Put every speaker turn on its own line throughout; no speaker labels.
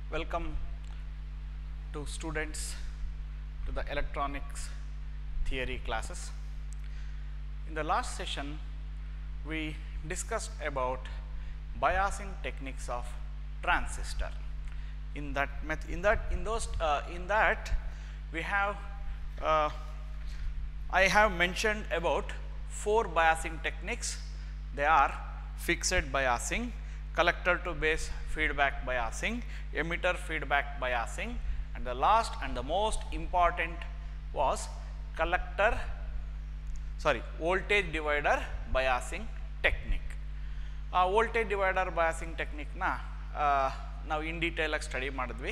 Welcome to students to the electronics theory classes. In the last session, we discussed about biasing techniques of transistor. In that meth- in that in those uh, in that we have uh, I have mentioned about four biasing techniques. They are fixed biasing, collector to base feedback biasing, emitter feedback biasing, and the last and the most important was collector sorry voltage divider biasing technique ಆ voltage divider biasing ಟೆಕ್ನಿಕ್ನ ನಾವು in ಡೀಟೇಲಾಗಿ study ಮಾಡಿದ್ವಿ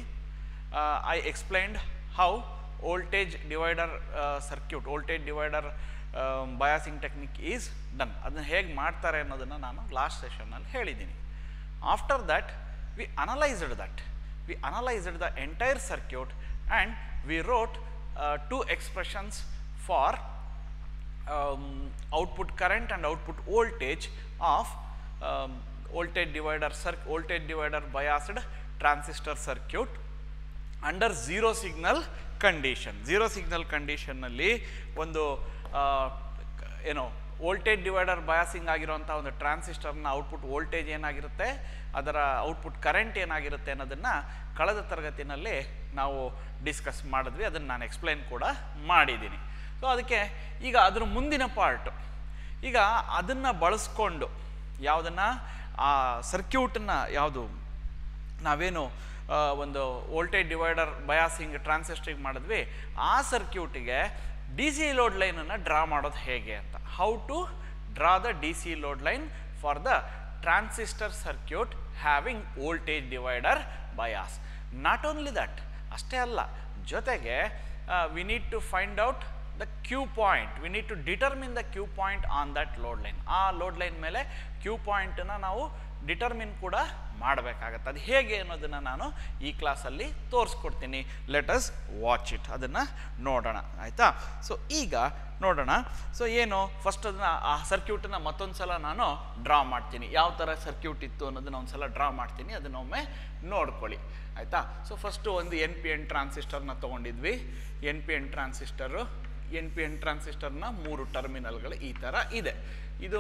I explained how voltage divider circuit voltage divider biasing technique is done ಅದನ್ನು ಹೇಗೆ ಮಾಡ್ತಾರೆ ಅನ್ನೋದನ್ನು ನಾನು ಲಾಸ್ಟ್ ಸೆಷನ್ನಲ್ಲಿ ಹೇಳಿದ್ದೀನಿ after that we analysed that we analysed the entire circuit and we wrote two expressions for um, output current and output voltage of um, voltage divider circ voltage divider biased transistor circuit under zero signal condition zero signal ಕಂಡೀಷನ್ನಲ್ಲಿ ಒಂದು ಆ, ಕ- ಏನು voltage divider biasing ಆಗಿರುವಂಥ ಒಂದು ಟ್ರಾನ್ಸಿಸ್ಟರ್ನ output voltage ಏನಾಗಿರುತ್ತೆ ಅದರ output current ಏನಾಗಿರುತ್ತೆ ಅನ್ನೋದನ್ನು ಕಳೆದ ತರಗತಿನಲ್ಲಿ ನಾವು ಡಿಸ್ಕಸ್ ಮಾಡಿದ್ವಿ ಅದನ್ನು ನಾನು ಎಕ್ಸ್ಪ್ಲೈನ್ ಕೂಡ ಮಾಡಿದ್ದೀನಿ ಸೊ ಅದಕ್ಕೆ ಈಗ ಅದ್ರ ಮುಂದಿನ ಪಾರ್ಟು ಈಗ ಅದನ್ನು ಬಳಸ್ಕೊಂಡು ಯಾವುದನ್ನು ಆ ಸರ್ಕ್ಯೂಟನ್ನು ಯಾವುದು ನಾವೇನು ಆ, ಒಂದು ವೋಲ್ಟೇಜ್ ಡಿವೈಡರ್ ಬಯಾಸಿಂಗ್ ಟ್ರಾನ್ಸಿಸ್ಟ್ರಿಗೆ ಮಾಡಿದ್ವಿ ಆ ಸರ್ಕ್ಯೂಟಿಗೆ ಡಿ ಸಿ ಲೋಡ್ ಲೈನನ್ನು ಡ್ರಾ ಮಾಡೋದು ಹೇಗೆ ಅಂತ how to draw the D C load line for the transistor circuit having voltage divider bias not only that ಅಷ್ಟೇ ಅಲ್ಲ ಜೊತೆಗೆ we need to find out the Q point we need to determine the Q point on that load line ಆ load line ಮೇಲೆ Q ಪಾಯಿಂಟನ್ನು ನಾವು determine ಕೂಡ ಮಾಡಬೇಕಾಗತ್ತೆ ಅದು ಹೇಗೆ ಅನ್ನೋದನ್ನು ನಾನು ಈ ಕ್ಲಾಸಲ್ಲಿ ತೋರಿಸ್ಕೊಡ್ತೀನಿ ಲೆಟ್ ಅಸ್ ವಾಚ್ ಇಟ್ ಅದನ್ನು ನೋಡೋಣ ಆಯಿತಾ ಸೊ ಈಗ ನೋಡೋಣ ಸೊ ಏನು ಫಸ್ಟ್ ಅದನ್ನು ಆ ಸರ್ಕ್ಯೂಟನ್ನು ಮತ್ತೊಂದು ಸಲ ನಾನು ಡ್ರಾ ಮಾಡ್ತೀನಿ ಯಾವ ಥರ ಸರ್ಕ್ಯೂಟ್ ಇತ್ತು ಅನ್ನೋದನ್ನ ಒಂದು ಸಲ ಡ್ರಾ ಮಾಡ್ತೀನಿ ಅದನ್ನ ಒಮ್ಮೆ ನೋಡ್ಕೊಳ್ಳಿ ಆಯಿತಾ ಸೊ ಫಸ್ಟು ಒಂದು ಎನ್ ಪಿ ಎನ್ ಟ್ರಾನ್ಸಿಸ್ಟರ್ನ ತೊಗೊಂಡಿದ್ವಿ N P N transistor N P N ಟ್ರಾನ್ಸಿಸ್ಟರ್ನ ಮೂರು ಟರ್ಮಿನಲ್ಗಳು ಈ ಥರ ಇದೆ ಇದು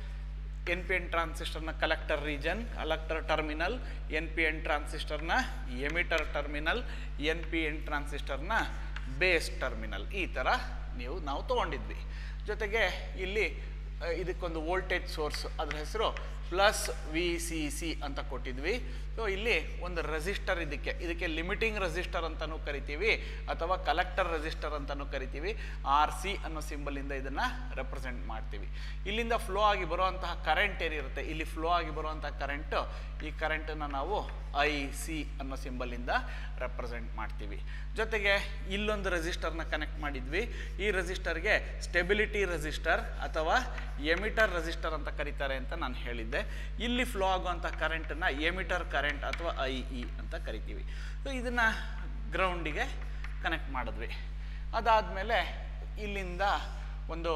ಎನ್ ಪಿ ಎನ್ ಟ್ರಾನ್ಸಿಸ್ಟರ್ನ collector region collector terminal N P N ಟ್ರಾನ್ಸಿಸ್ಟರ್ನ emitter terminal N P N ಟ್ರಾನ್ಸಿಸ್ಟರ್ನ ಬೇಸ್ ಟರ್ಮಿನಲ್ ಈ ಥರ ನೀವು ನಾವು ತೊಗೊಂಡಿದ್ವಿ ಜೊತೆಗೆ ಇಲ್ಲಿ ಆ, ಇದಕ್ಕೊಂದು ವೋಲ್ಟೇಜ್ ಸೋರ್ಸ್ ಅದ್ರ ಹೆಸರು ಪ್ಲಸ್ ವಿ ಸಿ ಸಿ ಅಂತ ಕೊಟ್ಟಿದ್ವಿ ಸೊ ಇಲ್ಲಿ ಒಂದು ರೆಸಿಸ್ಟರ್ ಇದಕ್ಕೆ ಇದಕ್ಕೆ ಲಿಮಿಟಿಂಗ್ ರೆಸಿಸ್ಟರ್ ಅಂತಲೂ ಕರಿತೀವಿ ಅಥವಾ ಕಲೆಕ್ಟರ್ ರೆಸಿಸ್ಟರ್ ಅಂತಲೂ ಕರಿತೀವಿ ಆರ್ ಸಿ ಅನ್ನೋ ಸಿಂಬಲಿಂದ ಇದನ್ನು ರೆಪ್ರೆಸೆಂಟ್ ಮಾಡ್ತೀವಿ ಇಲ್ಲಿಂದ ಫ್ಲೋ ಆಗಿ ಬರುವಂತಹ ಕರೆಂಟ್ ಏನಿರುತ್ತೆ ಇಲ್ಲಿ ಫ್ಲೋ ಆಗಿ ಬರುವಂತಹ ಕರೆಂಟು ಈ ಕರೆಂಟನ್ನು ನಾವು ಐ ಸಿ ಅನ್ನೋ ಸಿಂಬಲಿಂದ ರೆಪ್ರೆಸೆಂಟ್ ಮಾಡ್ತೀವಿ ಜೊತೆಗೆ ಇಲ್ಲೊಂದು ರೆಸಿಸ್ಟರ್ನ ಕನೆಕ್ಟ್ ಮಾಡಿದ್ವಿ ಈ ರೆಸಿಸ್ಟರ್ಗೆ ಸ್ಟೆಬಿಲಿಟಿ ರೆಸಿಸ್ಟರ್ ಅಥವಾ ಎಮಿಟರ್ ರೆಸಿಸ್ಟರ್ ಅಂತ ಕರೀತಾರೆ ಅಂತ ನಾನು ಹೇಳಿದ್ದೆ ಇಲ್ಲಿ ಫ್ಲೋ ಆಗುವಂಥ ಕರೆಂಟನ್ನು ಎಮಿಟರ್ ಕರೆಂಟ್ ಅಥವಾ ಐ ಇ ಅಂತ ಕರಿತೀವಿ ಸೊ ಇದನ್ನು ಗ್ರೌಂಡಿಗೆ ಕನೆಕ್ಟ್ ಮಾಡಿದ್ವಿ ಅದಾದಮೇಲೆ ಇಲ್ಲಿಂದ ಒಂದು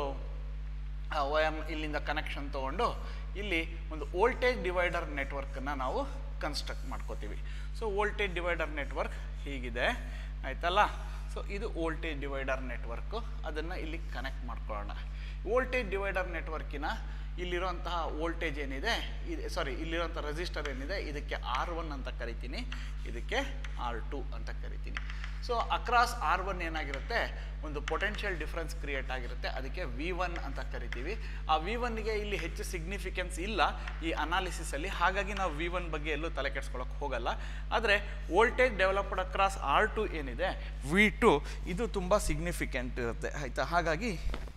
ವಯರ್ ಇಲ್ಲಿಂದ ಕನೆಕ್ಷನ್ ತೊಗೊಂಡು ಇಲ್ಲಿ ಒಂದು ವೋಲ್ಟೇಜ್ ಡಿವೈಡರ್ ನೆಟ್ವರ್ಕನ್ನು ನಾವು ಕನ್ಸ್ಟ್ರಕ್ಟ್ ಮಾಡ್ಕೋತೀವಿ ಸೊ ವೋಲ್ಟೇಜ್ ಡಿವೈಡರ್ ನೆಟ್ವರ್ಕ್ ಹೀಗಿದೆ ಆಯ್ತಲ್ಲ ಸೊ ಇದು ವೋಲ್ಟೇಜ್ ಡಿವೈಡರ್ ನೆಟ್ವರ್ಕು ಅದನ್ನು ಇಲ್ಲಿ ಕನೆಕ್ಟ್ ಮಾಡ್ಕೊಳ್ಳೋಣ ವೋಲ್ಟೇಜ್ ಡಿವೈಡರ್ ನೆಟ್ವರ್ಕಿನ ಇಲ್ಲಿರುವಂತಹ ವೋಲ್ಟೇಜ್ ಏನಿದೆ ಇದೆ ಸಾರಿ ಇಲ್ಲಿರುವಂಥ ರೆಸಿಸ್ಟರ್ ಏನಿದೆ ಇದಕ್ಕೆ ಆರ್ ಒನ್ ಅಂತ ಕರಿತೀನಿ ಇದಕ್ಕೆ ಆರ್ ಟು ಅಂತ ಕರಿತೀನಿ ಸೊ ಅಕ್ರಾಸ್ ಆರ್ ಒನ್ ಏನಾಗಿರುತ್ತೆ ಒಂದು ಪೊಟೆನ್ಷಿಯಲ್ ಡಿಫ್ರೆನ್ಸ್ ಕ್ರಿಯೇಟ್ ಆಗಿರುತ್ತೆ ಅದಕ್ಕೆ ವಿ ಒನ್ ಅಂತ ಕರಿತೀವಿ ಆ ವಿ ಒನ್ಗೆ ಇಲ್ಲಿ ಹೆಚ್ಚು ಸಿಗ್ನಿಫಿಕೆನ್ಸ್ ಇಲ್ಲ ಈ ಅನಾಲಿಸಿಸಲ್ಲಿ ಹಾಗಾಗಿ ನಾವು ವಿ ಒನ್ ಬಗ್ಗೆ ಎಲ್ಲೂ ತಲೆ ಕೆಡ್ಸ್ಕೊಳಕ್ಕೆ ಹೋಗಲ್ಲ ಆದರೆ voltage developed across R two ಏನಿದೆ ವಿ ಟು ಇದು ತುಂಬ ಸಿಗ್ನಿಫಿಕೆಂಟ್ ಇರುತ್ತೆ ಆಯಿತಾ ಹಾಗಾಗಿ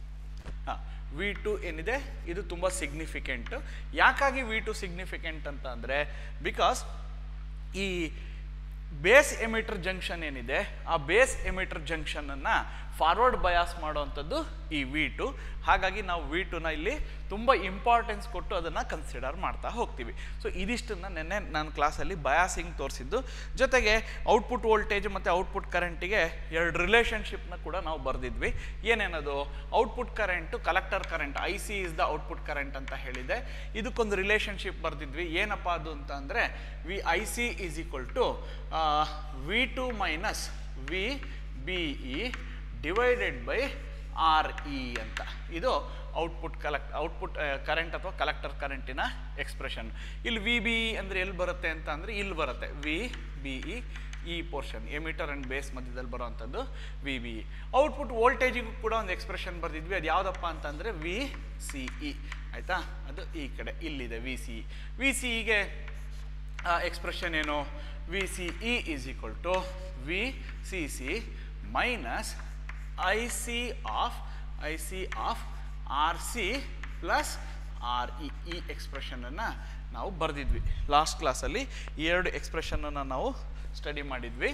ವಿ ಟು ಏನಿದೆ ಇದು ತುಂಬ ಸಿಗ್ನಿಫಿಕೆಂಟು ಯಾಕಾಗಿ ವಿ ಟು ಸಿಗ್ನಿಫಿಕೆಂಟ್ ಅಂತ ಅಂದರೆ ಬಿಕಾಸ್ ಈ ಬೇಸ್ ಎಮಿಟರ್ ಜಂಕ್ಷನ್ ಏನಿದೆ ಆ ಬೇಸ್ ಎಮಿಟರ್ ಜಂಕ್ಷನನ್ನು ಫಾರ್ವರ್ಡ್ ಬಯಾಸ್ ಮಾಡುವಂಥದ್ದು ಈ ವಿ ಟು ಹಾಗಾಗಿ ನಾವು ವಿ ಟುನ ಇಲ್ಲಿ ತುಂಬ ಇಂಪಾರ್ಟೆನ್ಸ್ ಕೊಟ್ಟು ಅದನ್ನು ಕನ್ಸಿಡರ್ ಮಾಡ್ತಾ ಹೋಗ್ತೀವಿ ಸೊ ಇದಿಷ್ಟನ್ನು ನೆನ್ನೆ ನಾನು ಕ್ಲಾಸಲ್ಲಿ ಬಯಾಸಿಂಗ್ ತೋರಿಸಿದ್ದು ಜೊತೆಗೆ ಔಟ್ಪುಟ್ ವೋಲ್ಟೇಜ್ ಮತ್ತು ಔಟ್ಪುಟ್ ಕರೆಂಟಿಗೆ ಎರಡು ರಿಲೇಷನ್ಶಿಪ್ನ ಕೂಡ ನಾವು ಬರೆದಿದ್ವಿ ಏನೇನದು output current collector current I C is the output current ಅಂತ ಹೇಳಿದೆ ಇದಕ್ಕೊಂದು ರಿಲೇಷನ್ಶಿಪ್ ಬರೆದಿದ್ವಿ ಏನಪ್ಪ ಅದು ಅಂತ ಅಂದರೆ V I C is equal to V two minus V B E divided by R E ಅಂತ ಇದು ಔಟ್ಪುಟ್ ಕಲೆಕ್ಟ್ ಔಟ್ಪುಟ್ ಕರೆಂಟ್ ಅಥವಾ ಕಲೆಕ್ಟರ್ ಕರೆಂಟಿನ ಎಕ್ಸ್ಪ್ರೆಷನ್ ಇಲ್ಲಿ ವಿ ಬಿ ಇ ಅಂದರೆ ಎಲ್ಲಿ ಬರುತ್ತೆ ಅಂತ ಅಂದರೆ ಇಲ್ಲಿ ಬರುತ್ತೆ ವಿ ಬಿ ಇ ಈ ಪೋರ್ಷನ್ ಎಮಿಟರ್ ಆ್ಯಂಡ್ ಬೇಸ್ ಮಧ್ಯದಲ್ಲಿ ಬರುವಂಥದ್ದು ವಿ ಬಿ ಇ ಔಟ್ಪುಟ್ ವೋಲ್ಟೇಜಿಗೂ ಕೂಡ ಒಂದು ಎಕ್ಸ್ಪ್ರೆಷನ್ ಬರೆದಿದ್ವಿ ಅದು ಯಾವುದಪ್ಪ ಅಂತಂದರೆ ವಿ ಸಿ ಇ ಆಯಿತಾ ಅದು ಈ ಕಡೆ ಇಲ್ಲಿದೆ V C E V C ಇಗೆ ಎಕ್ಸ್ಪ್ರೆಷನ್ ಏನು V C E is equal to V C C minus I C of I C of R C plus R E ಈ ಎಕ್ಸ್ಪ್ರೆಷನನ್ನು ನಾವು ಬರೆದಿದ್ವಿ ಲಾಸ್ಟ್ ಕ್ಲಾಸಲ್ಲಿ ಈ ಎರಡು ಎಕ್ಸ್ಪ್ರೆಷನನ್ನು ನಾವು ಸ್ಟಡಿ ಮಾಡಿದ್ವಿ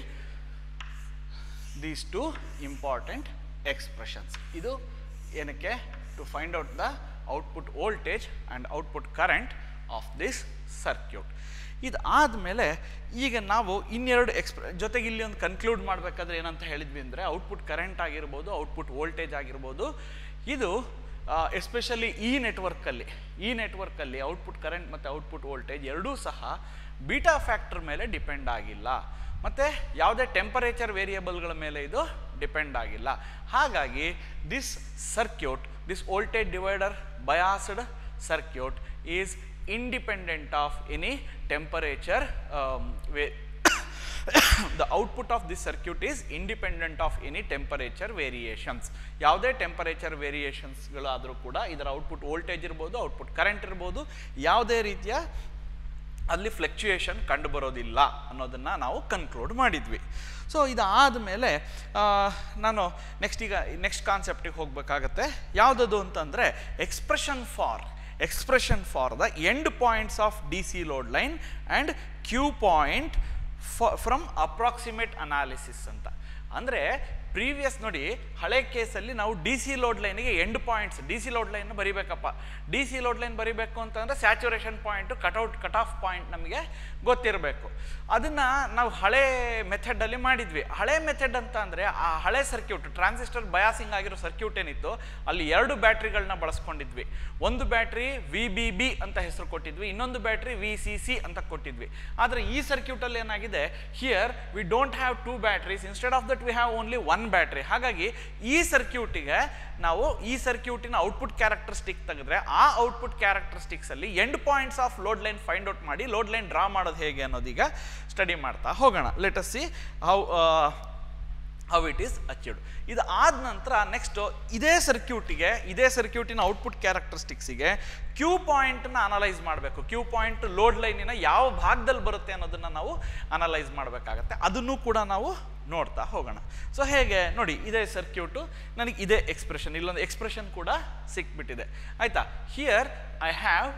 ದೀಸ್ ಟು ಇಂಪಾರ್ಟೆಂಟ್ ಎಕ್ಸ್ಪ್ರೆಷನ್ಸ್ ಇದು ಏನಕ್ಕೆ to find out the output voltage and output current of this circuit ಇದು ಆದಮೇಲೆ ಈಗ ನಾವು ಇನ್ನೆರಡು ಎಕ್ಸ್ಪ್ರೆ ಜೊತೆಗೆ ಇಲ್ಲಿ ಒಂದು ಕನ್ಕ್ಲೂಡ್ ಮಾಡಬೇಕಾದ್ರೆ ಏನಂತ ಹೇಳಿದ್ವಿ ಅಂದರೆ ಔಟ್ಪುಟ್ ಕರೆಂಟ್ ಆಗಿರ್ಬೋದು ಔಟ್ಪುಟ್ ವೋಲ್ಟೇಜ್ ಆಗಿರ್ಬೋದು ಇದು ಎಸ್ಪೆಷಲಿ ಈ ನೆಟ್ವರ್ಕಲ್ಲಿ ಈ ನೆಟ್ವರ್ಕಲ್ಲಿ ಔಟ್ಪುಟ್ ಕರೆಂಟ್ ಮತ್ತು ಔಟ್ಪುಟ್ ವೋಲ್ಟೇಜ್ ಎರಡೂ ಸಹ ಬೀಟಾ ಫ್ಯಾಕ್ಟರ್ ಮೇಲೆ ಡಿಪೆಂಡ್ ಆಗಿಲ್ಲ ಮತ್ತು ಯಾವುದೇ ಟೆಂಪರೇಚರ್ ವೇರಿಯಬಲ್ಗಳ ಮೇಲೆ ಇದು ಡಿಪೆಂಡ್ ಆಗಿಲ್ಲ ಹಾಗಾಗಿ this circuit this voltage divider biased circuit is independent of any temperature um, where the output of this circuit is independent of any temperature variations ಯಾವುದೇ ಟೆಂಪರೇಚರ್ ವೇರಿಯೇಷನ್ಸ್ಗಳಾದರೂ ಕೂಡ ಇದರ ಔಟ್ಪುಟ್ ವೋಲ್ಟೇಜ್ ಇರ್ಬೋದು ಔಟ್ಪುಟ್ ಕರೆಂಟ್ ಇರ್ಬೋದು ಯಾವುದೇ ರೀತಿಯ ಅಲ್ಲಿ ಫ್ಲಕ್ಚುಯೇಷನ್ ಕಂಡು ಬರೋದಿಲ್ಲ ಅನ್ನೋದನ್ನು ನಾವು ಕನ್ಕ್ಲೂಡ್ ಮಾಡಿದ್ವಿ ಸೊ ಇದಾದ ಮೇಲೆ ನಾನು ನೆಕ್ಸ್ಟ್ ಈಗ ನೆಕ್ಸ್ಟ್ ಕಾನ್ಸೆಪ್ಟಿಗೆ ಹೋಗಬೇಕಾಗತ್ತೆ ಯಾವುದದು ಅಂತಂದರೆ expression for expression for the end points of DC load line and Q point from approximate analysis ಅಂತ ಅಂದರೆ ಪ್ರೀವಿಯಸ್ ನೋಡಿ ಹಳೆ ಕೇಸಲ್ಲಿ ನಾವು ಡಿ ಸಿ ಲೋಡ್ ಲೈನಿಗೆ end points D C load line ಬರಿಬೇಕಪ್ಪ ಡಿ ಸಿ ಲೋಡ್ ಲೈನ್ ಬರಿಬೇಕು ಅಂತಂದರೆ saturation point cutout cut off point ನಮಗೆ ಗೊತ್ತಿರಬೇಕು ಅದನ್ನು ನಾವು ಹಳೆ ಮೆಥಡಲ್ಲಿ ಮಾಡಿದ್ವಿ ಹಳೆ ಮೆಥಡ್ ಅಂತ ಅಂದರೆ ಆ ಹಳೆ ಸರ್ಕ್ಯೂಟ್ ಟ್ರಾನ್ಸಿಸ್ಟರ್ ಬಯಾಸಿಂಗ್ ಆಗಿರೋ ಸರ್ಕ್ಯೂಟ್ ಏನಿತ್ತು ಅಲ್ಲಿ ಎರಡು ಬ್ಯಾಟ್ರಿಗಳನ್ನ ಬಳಸ್ಕೊಂಡಿದ್ವಿ ಒಂದು ಬ್ಯಾಟ್ರಿ ವಿ ಬಿ ಬಿ ಅಂತ ಹೆಸರು ಕೊಟ್ಟಿದ್ವಿ ಇನ್ನೊಂದು ಬ್ಯಾಟ್ರಿ ವಿ ಸಿ ಸಿ ಅಂತ ಕೊಟ್ಟಿದ್ವಿ ಆದರೆ ಈ ಸರ್ಕ್ಯೂಟಲ್ಲಿ ಏನಾಗಿದೆ here we don't have two batteries instead of that we have only one battery ಹಾಗಾಗಿ ಈ ಸರ್ಕ್ಯೂಟಿಗೆ ನಾವು ಈ ಸರ್ಕ್ಯೂಟಿನ ಔಟ್ಪುಟ್ ಕ್ಯಾರೆಕ್ಟರಿಸ್ಟಿಕ್ ತೆಗೆದ್ರೆ ಆ ಔಟ್ಪುಟ್ ಕ್ಯಾರೆಕ್ಟರಿಸ್ಟಿಕ್ಸಲ್ಲಿ end points of load line find out ಮಾಡಿ ಲೋಡ್ ಲೈನ್ ಡ್ರಾ ಮಾಡೋದು ಹೇಗೆ ಅನ್ನೋದೀಗ ಸ್ಟಡಿ ಮಾಡ್ತಾ ಹೋಗೋಣ let see how how it is achieved ಇದು ಆದ ನಂತರ ನೆಕ್ಸ್ಟು ಇದೇ ಸರ್ಕ್ಯೂಟಿಗೆ ಇದೇ ಸರ್ಕ್ಯೂಟಿನ ಔಟ್ಪುಟ್ ಕ್ಯಾರೆಕ್ಟರಿಸ್ಟಿಕ್ಸಿಗೆ ಕ್ಯೂ ಪಾಯಿಂಟನ್ನ ಅನಲೈಸ್ ಮಾಡಬೇಕು ಕ್ಯೂ ಪಾಯಿಂಟ್ ಲೋಡ್ ಲೈನಿನ ಯಾವ ಭಾಗದಲ್ಲಿ ಬರುತ್ತೆ ಅನ್ನೋದನ್ನು ನಾವು ಅನಲೈಸ್ ಮಾಡಬೇಕಾಗತ್ತೆ ಅದನ್ನು ಕೂಡ ನಾವು ನೋಡ್ತಾ ಹೋಗೋಣ ಸೊ ಹೇಗೆ ನೋಡಿ ಇದೇ ಸರ್ಕ್ಯೂಟು ನನಗೆ ಇದೇ ಎಕ್ಸ್ಪ್ರೆಷನ್ ಇಲ್ಲೊಂದು ಎಕ್ಸ್ಪ್ರೆಷನ್ ಕೂಡ ಸಿಕ್ಬಿಟ್ಟಿದೆ ಆಯಿತಾ here I have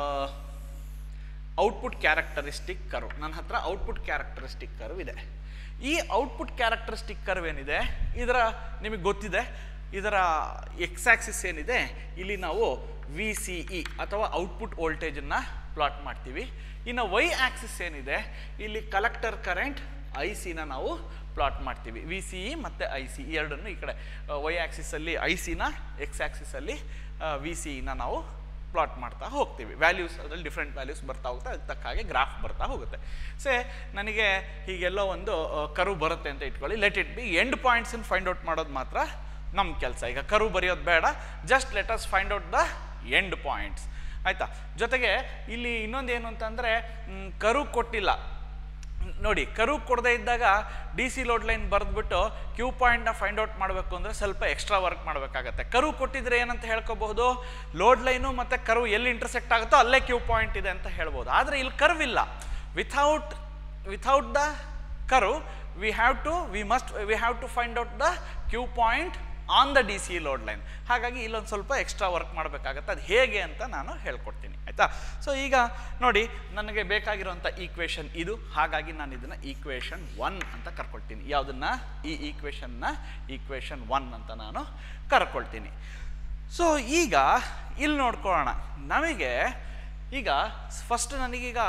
output characteristic curve ನನ್ನ ಹತ್ರ ಔಟ್ಪುಟ್ ಕ್ಯಾರೆಕ್ಟರಿಸ್ಟಿಕ್ ಕರ್ವ್ ಇದೆ ಈ ಔಟ್ಪುಟ್ ಕ್ಯಾರೆಕ್ಟರಿಸ್ಟಿಕ್ ಕರ್ವ್ ಏನಿದೆ ಇದರ ನಿಮಗೆ ಗೊತ್ತಿದೆ ಇದರ ಎಕ್ಸ್ ಆಕ್ಸಿಸ್ ಏನಿದೆ ಇಲ್ಲಿ ನಾವು ವಿ ಸಿ ಇ ಅಥವಾ ಔಟ್ಪುಟ್ ವೋಲ್ಟೇಜನ್ನು ಪ್ಲಾಟ್ ಮಾಡ್ತೀವಿ ಇನ್ನು ವೈ ಆಕ್ಸಿಸ್ ಏನಿದೆ ಇಲ್ಲಿ ಕಲೆಕ್ಟರ್ ಕರೆಂಟ್ ಐ ಸಿನ ನಾವು ಪ್ಲಾಟ್ ಮಾಡ್ತೀವಿ ವಿ ಸಿ ಇ ಮತ್ತು ಐ ಸಿ ಎರಡನ್ನು ಈ ಕಡೆ ವೈ ಆಕ್ಸಿಸಲ್ಲಿ ಐ ಸಿನ ಎಕ್ಸ್ ಆಕ್ಸಿಸಲ್ಲಿ ವಿ ಸಿ ಇನ ನಾವು ಪ್ಲಾಟ್ ಮಾಡ್ತಾ ಹೋಗ್ತೀವಿ ವ್ಯಾಲ್ಯೂಸ್ ಅದರಲ್ಲಿ ಡಿಫ್ರೆಂಟ್ ವ್ಯಾಲ್ಯೂಸ್ ಬರ್ತಾ ಹೋಗುತ್ತೆ ಅದಕ್ಕೆ ತಕ್ಕ ಹಾಗೆ ಗ್ರಾಫ್ ಬರ್ತಾ ಹೋಗುತ್ತೆ ಸೇ ನನಗೆ ಹೀಗೆಲ್ಲೋ ಒಂದು ಕರು ಬರುತ್ತೆ ಅಂತ ಇಟ್ಕೊಳ್ಳಿ ಲೆಟ್ ಇಟ್ ಬಿ ಎಂಡ್ ಪಾಯಿಂಟ್ಸನ್ನು ಫೈಂಡ್ ಔಟ್ ಮಾಡೋದು ಮಾತ್ರ ನಮ್ಮ ಕೆಲಸ ಈಗ ಕರು ಬರೆಯೋದು ಬೇಡ just let us find out the end points ಆಯಿತಾ ಜೊತೆಗೆ ಇಲ್ಲಿ ಇನ್ನೊಂದು ಏನು ಅಂತಂದರೆ ಕರು ಕೊಟ್ಟಿಲ್ಲ ನೋಡಿ ಕರು ಕೊಡದೇ ಇದ್ದಾಗ ಡಿ ಸಿ ಲೋಡ್ ಲೈನ್ ಬರೆದ್ಬಿಟ್ಟು ಕ್ಯೂ ಪಾಯಿಂಟ್ನ ಫೈಂಡ್ ಔಟ್ ಮಾಡಬೇಕು ಅಂದರೆ ಸ್ವಲ್ಪ ಎಕ್ಸ್ಟ್ರಾ ವರ್ಕ್ ಮಾಡಬೇಕಾಗತ್ತೆ ಕರು ಕೊಟ್ಟಿದ್ರೆ ಏನಂತ ಹೇಳ್ಕೋಬಹುದು ಲೋಡ್ ಲೈನು ಮತ್ತು ಕರು ಎಲ್ಲಿ ಇಂಟರ್ಸೆಕ್ಟ್ ಆಗುತ್ತೋ ಅಲ್ಲೇ ಕ್ಯೂ ಪಾಯಿಂಟ್ ಇದೆ ಅಂತ ಹೇಳ್ಬೋದು ಆದರೆ ಇಲ್ಲಿ ಕರ್ವ್ ಇಲ್ಲ without without the curve we have to we must we have to find out the Q point on the D C load line ಹಾಗಾಗಿ ಇಲ್ಲೊಂದು ಸ್ವಲ್ಪ ಎಕ್ಸ್ಟ್ರಾ ವರ್ಕ್ ಮಾಡಬೇಕಾಗತ್ತೆ ಅದು ಹೇಗೆ ಅಂತ ನಾನು ಹೇಳ್ಕೊಡ್ತೀನಿ ಆಯಿತಾ ಸೊ ಈಗ ನೋಡಿ ನನಗೆ ಬೇಕಾಗಿರುವಂಥ ಈಕ್ವೇಷನ್ ಇದು ಹಾಗಾಗಿ ನಾನು ಇದನ್ನು ಈಕ್ವೇಷನ್ ಒನ್ ಅಂತ ಕರ್ಕೊಳ್ತೀನಿ ಯಾವುದನ್ನು ಈ ಈಕ್ವೇಷನ್ನ ಈಕ್ವೇಷನ್ ಒನ್ ಅಂತ ನಾನು ಕರ್ಕೊಳ್ತೀನಿ ಸೊ ಈಗ ಇಲ್ಲಿ ನೋಡ್ಕೊಳ್ಳೋಣ ನಮಗೆ ಈಗ ಫಸ್ಟ್ ನನಗೀಗ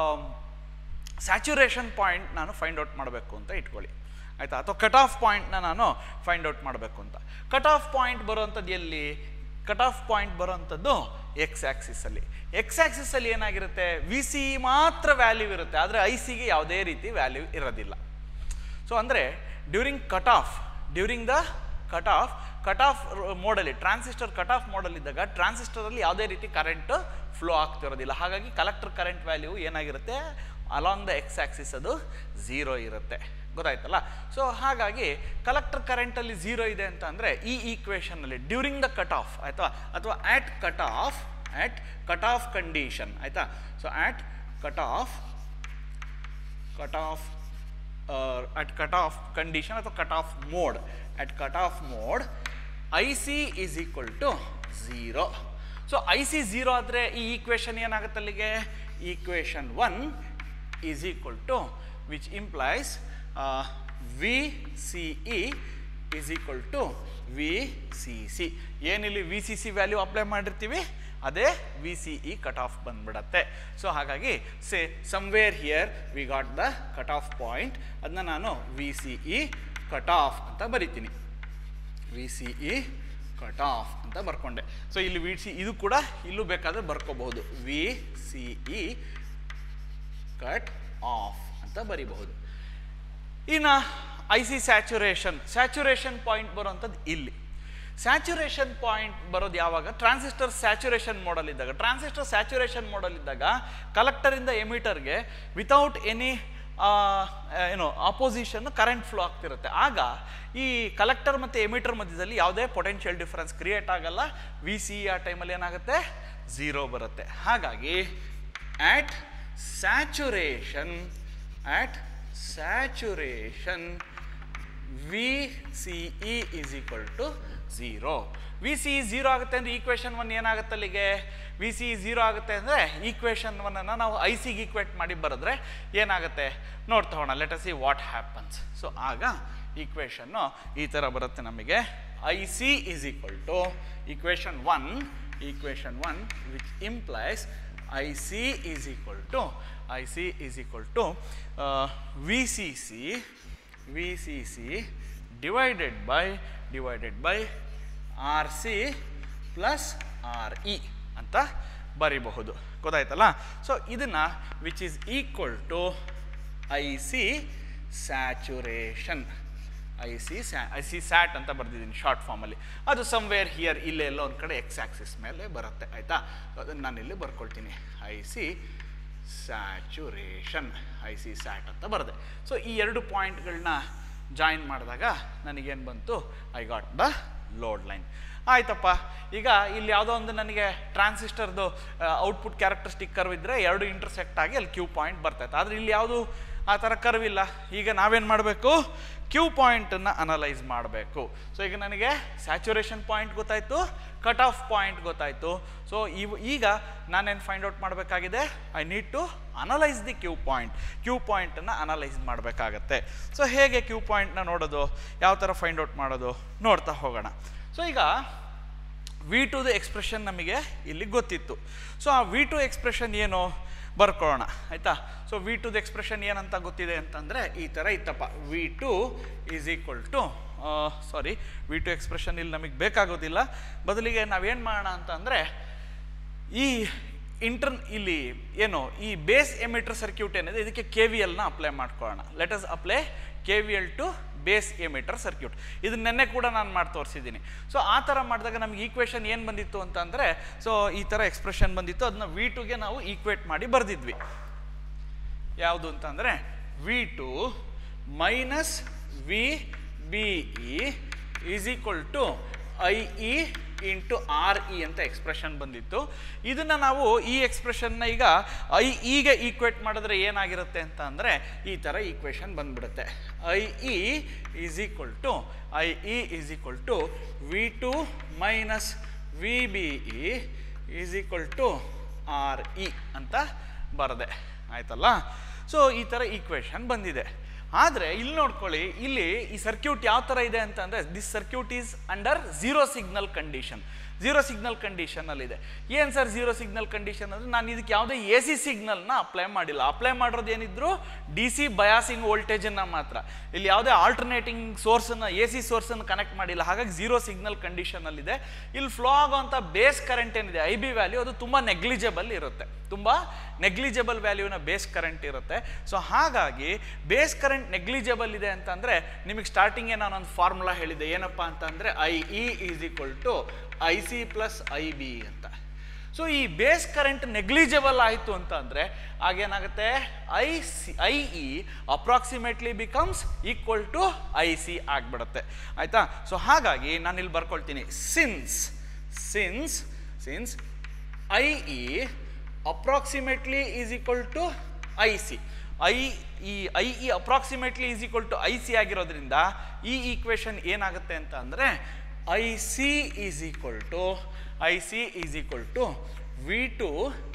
ಸ್ಯಾಚುರೇಷನ್ ಪಾಯಿಂಟ್ ನಾನು ಫೈಂಡ್ ಔಟ್ ಮಾಡಬೇಕು ಅಂತ ಇಟ್ಕೊಳ್ಳಿ ಆಯಿತಾ ಅಥವಾ ಕಟ್ ಆಫ್ ಪಾಯಿಂಟ್ನ ನಾನು ಫೈಂಡ್ ಔಟ್ ಮಾಡಬೇಕು ಅಂತ ಕಟ್ ಆಫ್ ಪಾಯಿಂಟ್ ಬರುವಂಥದ್ದು ಎಲ್ಲಿ ಕಟ್ ಆಫ್ ಪಾಯಿಂಟ್ ಬರುವಂಥದ್ದು ಎಕ್ಸ್ ಆ್ಯಕ್ಸಿಸಲ್ಲಿ ಎಕ್ಸ್ ಆ್ಯಕ್ಸಿಸಲ್ಲಿ ಏನಾಗಿರುತ್ತೆ ವಿ ಸಿ ಮಾತ್ರ ವ್ಯಾಲ್ಯೂ ಇರುತ್ತೆ ಆದರೆ ಐ ಸಿಗೆ ಯಾವುದೇ ರೀತಿ ವ್ಯಾಲ್ಯೂ ಇರೋದಿಲ್ಲ ಸೊ ಅಂದರೆ during cut off during the cut off cut off ಮೋಡಲ್ಲಿ ಟ್ರಾನ್ಸಿಸ್ಟರ್ ಕಟ್ ಆಫ್ ಮೋಡಲ್ ಇದ್ದಾಗ ಟ್ರಾನ್ಸಿಸ್ಟರಲ್ಲಿ ಯಾವುದೇ ರೀತಿ ಕರೆಂಟ್ ಫ್ಲೋ ಆಗ್ತಿರೋದಿಲ್ಲ ಹಾಗಾಗಿ ಕಲೆಕ್ಟರ್ ಕರೆಂಟ್ ವ್ಯಾಲ್ಯೂ ಏನಾಗಿರುತ್ತೆ ಅಲಾಂಗ್ ದ ಎಕ್ಸ್ ಆ್ಯಕ್ಸಿಸ್ ಅದು ಝೀರೋ ಇರುತ್ತೆ ಗೊತ್ತಾಯ್ತಲ್ಲ ಸೊ ಹಾಗಾಗಿ ಕಲೆಕ್ಟರ್ ಕರೆಂಟಲ್ಲಿ ಝೀರೋ ಇದೆ ಅಂತ ಅಂದರೆ ಈ ಈಕ್ವೇಷನಲ್ಲಿ ಡ್ಯೂರಿಂಗ್ ದ ಕಟ್ ಆಫ್ ಆಯಿತಾ ಅಥವಾ at cut off at cut off condition ಆಯಿತಾ so at cut off cut off at cut off condition ಅಥವಾ cut off mode at cut off mode I C is equal to zero so I C zero ಆದರೆ ಈ equation ಏನಾಗುತ್ತೆ ಅಲ್ಲಿಗೆ equation one is equal to which implies V C E is equal to V C C ಏನಿಲ್ಲಿ V C C value apply ಮಾಡಿರ್ತೀವಿ ಅದೇ V C E cut off ಬಂದ್ಬಿಡತ್ತೆ so ಹಾಗಾಗಿ say somewhere here we got the cut off point ಅದನ್ನ ನಾನು V C E cut off ಅಂತ ಬರಿತೀನಿ V C E cut off ಅಂತ ಬರ್ಕೊಂಡೆ ಸೊ ಇಲ್ಲಿ ವಿ ಸಿ ಇದು ಕೂಡ ಇಲ್ಲೂ ಬೇಕಾದರೆ ಬರ್ಕೋಬಹುದು V C E cut off ಅಂತ ಬರಿಬಹುದು ಇನ್ನು I C saturation saturation point ಬರುವಂಥದ್ದು ಇಲ್ಲಿ ಸ್ಯಾಚುರೇಷನ್ ಪಾಯಿಂಟ್ ಬರೋದು ಯಾವಾಗ ಟ್ರಾನ್ಸಿಸ್ಟರ್ ಸ್ಯಾಚುರೇಷನ್ ಮೋಡಲ್ ಇದ್ದಾಗ ಟ್ರಾನ್ಸಿಸ್ಟರ್ ಸ್ಯಾಚುರೇಷನ್ ಮೋಡಲ್ ಇದ್ದಾಗ ಕಲೆಕ್ಟರಿಂದ ಎಮಿಟರ್ಗೆ ವಿತೌಟ್ ಎನಿ ಏನು ಆಪೋಸಿಷನ್ ಕರೆಂಟ್ ಫ್ಲೋ ಆಗ್ತಿರುತ್ತೆ ಆಗ ಈ ಕಲೆಕ್ಟರ್ ಮತ್ತು ಎಮಿಟರ್ ಮಧ್ಯದಲ್ಲಿ ಯಾವುದೇ ಪೊಟೆನ್ಷಿಯಲ್ ಡಿಫರೆನ್ಸ್ ಕ್ರಿಯೇಟ್ ಆಗಲ್ಲ ವಿ ಸಿ ಆ ಟೈಮಲ್ಲಿ ಏನಾಗುತ್ತೆ ಝೀರೋ ಬರುತ್ತೆ ಹಾಗಾಗಿ at saturation at saturation V C E is equal to zero V C zero ಆಗುತ್ತೆ ಅಂದರೆ ಈಕ್ವೇಷನ್ ಒನ್ ಏನಾಗುತ್ತೆ ಅಲ್ಲಿಗೆ ವಿ ಸಿ ಝೀರೋ ಆಗುತ್ತೆ ಅಂದರೆ ಈಕ್ವೇಷನ್ ಒನ್ನನ್ನು ನಾವು ಐ ಸಿಗೆ ಈಕ್ವೇಟ್ ಮಾಡಿ ಬರೆದ್ರೆ ಏನಾಗುತ್ತೆ ನೋಡ್ತಾ ಹೋಣ let see what happens so ಆಗ ಈಕ್ವೇಷನ್ನು ಈ ಥರ ಬರುತ್ತೆ ನಮಗೆ I C is equal to equation one equation one which implies I C is equal to I C is equal to V C C V C C divided by divided by R C plus R E ಅಂತ ಬರಿಬಹುದು ಗೊತ್ತಾಯ್ತಲ್ಲ so ಇದನ್ನು which is equal to I C saturation I C ಸ್ಯಾ I C sat ಅಂತ ಬರೆದಿದ್ದೀನಿ short ಫಾರ್ಮಲ್ಲಿ ಅದು somewhere here ಇಲ್ಲೇ ಎಲ್ಲೋ ಒಂದು ಕಡೆ ಎಕ್ಸ್ ಆ್ಯಕ್ಸಿಸ್ ಮೇಲೆ ಬರುತ್ತೆ ಆಯಿತಾ ಅದನ್ನು ನಾನು ಇಲ್ಲಿ ಬರ್ಕೊಳ್ತೀನಿ I C saturation I C sat ಅಂತ ಬರೆದೆ ಸೊ ಈ ಎರಡು ಪಾಯಿಂಟ್ಗಳನ್ನ ಜಾಯಿನ್ ಮಾಡಿದಾಗ ನನಗೇನು ಬಂತು I got the load line ಆಯ್ತಪ್ಪ ಈಗ ಇಲ್ಲಿ ಯಾವುದೋ ಒಂದು ನನಗೆ ಟ್ರಾನ್ಸಿಸ್ಟರ್ದು ಔಟ್ಪುಟ್ ಕ್ಯಾರೆಕ್ಟರಿಸ್ಟಿಕ್ ಕರ್ವ್ ಇದ್ದರೆ ಎರಡು ಇಂಟರ್ಸೆಕ್ಟ್ ಆಗಿ ಅಲ್ಲಿ ಕ್ಯೂ ಪಾಯಿಂಟ್ ಬರ್ತೈತೆ ಆದರೆ ಇಲ್ಲಿ ಯಾವುದು ಆ ಥರ ಕರ್ವ್ ಇಲ್ಲ ಈಗ ನಾವೇನು ಮಾಡಬೇಕು ಕ್ಯೂ ಪಾಯಿಂಟನ್ನು ಅನಲೈಸ್ ಮಾಡಬೇಕು ಸೊ ಈಗ ನನಗೆ ಸ್ಯಾಚುರೇಷನ್ ಪಾಯಿಂಟ್ ಗೊತ್ತಾಯಿತು ಕಟ್ ಆಫ್ ಪಾಯಿಂಟ್ ಗೊತ್ತಾಯಿತು ಸೊ ಇವು ಈಗ ನಾನೇನು ಫೈಂಡ್ ಔಟ್ ಮಾಡಬೇಕಾಗಿದೆ I need to analyse the Q point Q ಪಾಯಿಂಟನ್ನು ಅನಲೈಸ್ ಮಾಡಬೇಕಾಗತ್ತೆ ಸೊ ಹೇಗೆ ಕ್ಯೂ ಪಾಯಿಂಟ್ನ ನೋಡೋದು ಯಾವ ಥರ ಫೈಂಡ್ ಔಟ್ ಮಾಡೋದು ನೋಡ್ತಾ ಹೋಗೋಣ ಸೊ ಈಗ ವಿ ಟುದು ಎಕ್ಸ್ಪ್ರೆಷನ್ ನಮಗೆ ಇಲ್ಲಿ ಗೊತ್ತಿತ್ತು ಸೊ ಆ ವಿ ಟು ಎಕ್ಸ್ಪ್ರೆಷನ್ ಏನು ಬರ್ಕೊಳ್ಳೋಣ ಆಯಿತಾ ಸೊ ವಿ ಟುದು ಎಕ್ಸ್ಪ್ರೆಷನ್ ಏನಂತ ಗೊತ್ತಿದೆ ಅಂತಂದರೆ ಈ ಥರ ಇತ್ತಪ್ಪ V two is equal to sorry V two expression ಇಲ್ಲಿ ನಮಗೆ ಬೇಕಾಗೋದಿಲ್ಲ ಬದಲಿಗೆ ನಾವೇನು ಮಾಡೋಣ ಅಂತಂದರೆ ಈ ಇಂಟರ್ನ್ ಇಲ್ಲಿ ಏನು ಈ ಬೇಸ್ ಎಮಿಟರ್ ಸರ್ಕ್ಯೂಟ್ ಏನಿದೆ ಇದಕ್ಕೆ ಕೆ ವಿ ಎಲ್ನ ಅಪ್ಲೈ ಮಾಡ್ಕೊಳ್ಳೋಣ let us apply K V L to base emitter circuit ಇದು ನೆನ್ನೆ ಕೂಡ ನಾನು ಮಾಡಿ ತೋರಿಸಿದ್ದೀನಿ ಸೊ ಆ ಥರ ಮಾಡಿದಾಗ ನಮ್ಗೆ ಈಕ್ವೇಷನ್ ಏನು ಬಂದಿತ್ತು ಅಂತಂದರೆ ಸೊ ಈ ಥರ ಎಕ್ಸ್ಪ್ರೆಷನ್ ಬಂದಿತ್ತು ಅದನ್ನ ವಿ ಟುಗೆ ನಾವು ಈಕ್ವೇಟ್ ಮಾಡಿ ಬರೆದಿದ್ವಿ ಯಾವುದು ಅಂತಂದರೆ V two minus V B E is equal to I E into R E ಅಂತ ಎಕ್ಸ್ಪ್ರೆಷನ್ ಬಂದಿತ್ತು ಇದನ್ನು ನಾವು ಈ ಎಕ್ಸ್ಪ್ರೆಷನ್ನ ಈಗ ಐ ಇಗೆ ಈಕ್ವೇಟ್ ಮಾಡಿದ್ರೆ ಏನಾಗಿರುತ್ತೆ ಅಂತ ಅಂದರೆ ಈ ಥರ ಈಕ್ವೇಷನ್ ಬಂದ್ಬಿಡುತ್ತೆ I E is equal to I E is equal to V two minus V B E is equal to R E ಅಂತ ಬರದೆ ಆಯ್ತಲ್ಲ ಸೊ ಈ ಥರ ಈಕ್ವೇಷನ್ ಬಂದಿದೆ ಆದರೆ ಇಲ್ಲಿ ನೋಡ್ಕೊಳ್ಳಿ ಇಲ್ಲಿ ಈ ಸರ್ಕ್ಯೂಟ್ ಯಾವ ಥರ ಇದೆ ಅಂತ ಅಂದರೆ this circuit is under zero signal condition zero signal ಕಂಡೀಷನಲ್ಲಿದೆ ಏನು ಸರ್ ಝೀರೋ ಸಿಗ್ನಲ್ ಕಂಡೀಷನ್ ಅಂದರೆ ನಾನು ಇದಕ್ಕೆ ಯಾವುದೇ ಎ ಸಿ ಸಿಗ್ನಲ್ನ ಅಪ್ಲೈ ಮಾಡಿಲ್ಲ ಅಪ್ಲೈ ಮಾಡಿರೋದು ಏನಿದ್ರು ಡಿ ಸಿ ಬಯಾಸಿಂಗ್ ವೋಲ್ಟೇಜನ್ನು ಮಾತ್ರ ಇಲ್ಲಿ ಯಾವುದೇ ಆಲ್ಟರ್ನೇಟಿಂಗ್ ಸೋರ್ಸನ್ನು ಎ ಸಿ ಸೋರ್ಸನ್ನು ಕನೆಕ್ಟ್ ಮಾಡಿಲ್ಲ ಹಾಗಾಗಿ ಝೀರೋ ಸಿಗ್ನಲ್ ಕಂಡೀಷನಲ್ಲಿದೆ ಇಲ್ಲಿ ಫ್ಲೋ ಆಗೋವಂಥ ಬೇಸ್ ಕರೆಂಟ್ ಏನಿದೆ ಐ ಬಿ ವ್ಯಾಲ್ಯೂ ಅದು ತುಂಬ ನೆಗ್ಲಿಜಬಲ್ ಇರುತ್ತೆ ತುಂಬ ನೆಗ್ಲಿಜಬಲ್ ವ್ಯಾಲ್ಯೂನ ಬೇಸ್ ಕರೆಂಟ್ ಇರುತ್ತೆ ಸೊ ಹಾಗಾಗಿ ಬೇಸ್ ಕರೆಂಟ್ ನೆಗ್ಲಿಜಬಲ್ ಇದೆ ಅಂತಂದರೆ ನಿಮಗೆ ಸ್ಟಾರ್ಟಿಂಗೇ ನಾನೊಂದು ಫಾರ್ಮುಲಾ ಹೇಳಿದೆ ಏನಪ್ಪ ಅಂತಂದರೆ I E is equal to I C plus I B ಅಂತ ಸೊ ಈ ಬೇಸ್ ಕರೆಂಟ್ ನೆಗ್ಲಿಜಬಲ್ ಆಯಿತು ಅಂತ ಅಂದರೆ ಆಗೇನಾಗುತ್ತೆ I C I E approximately becomes equal to I C ಆಗಿಬಿಡುತ್ತೆ ಆಯಿತಾ ಸೊ ಹಾಗಾಗಿ ನಾನು ಇಲ್ಲಿ ಬರ್ಕೊಳ್ತೀನಿ since since since I E approximately is equal to I C I E I E approximately is equal to I C ಆಗಿರೋದ್ರಿಂದ ಈ equation ಏನಾಗುತ್ತೆ ಅಂತ ಅಂದರೆ I C is equal to I C is equal to V two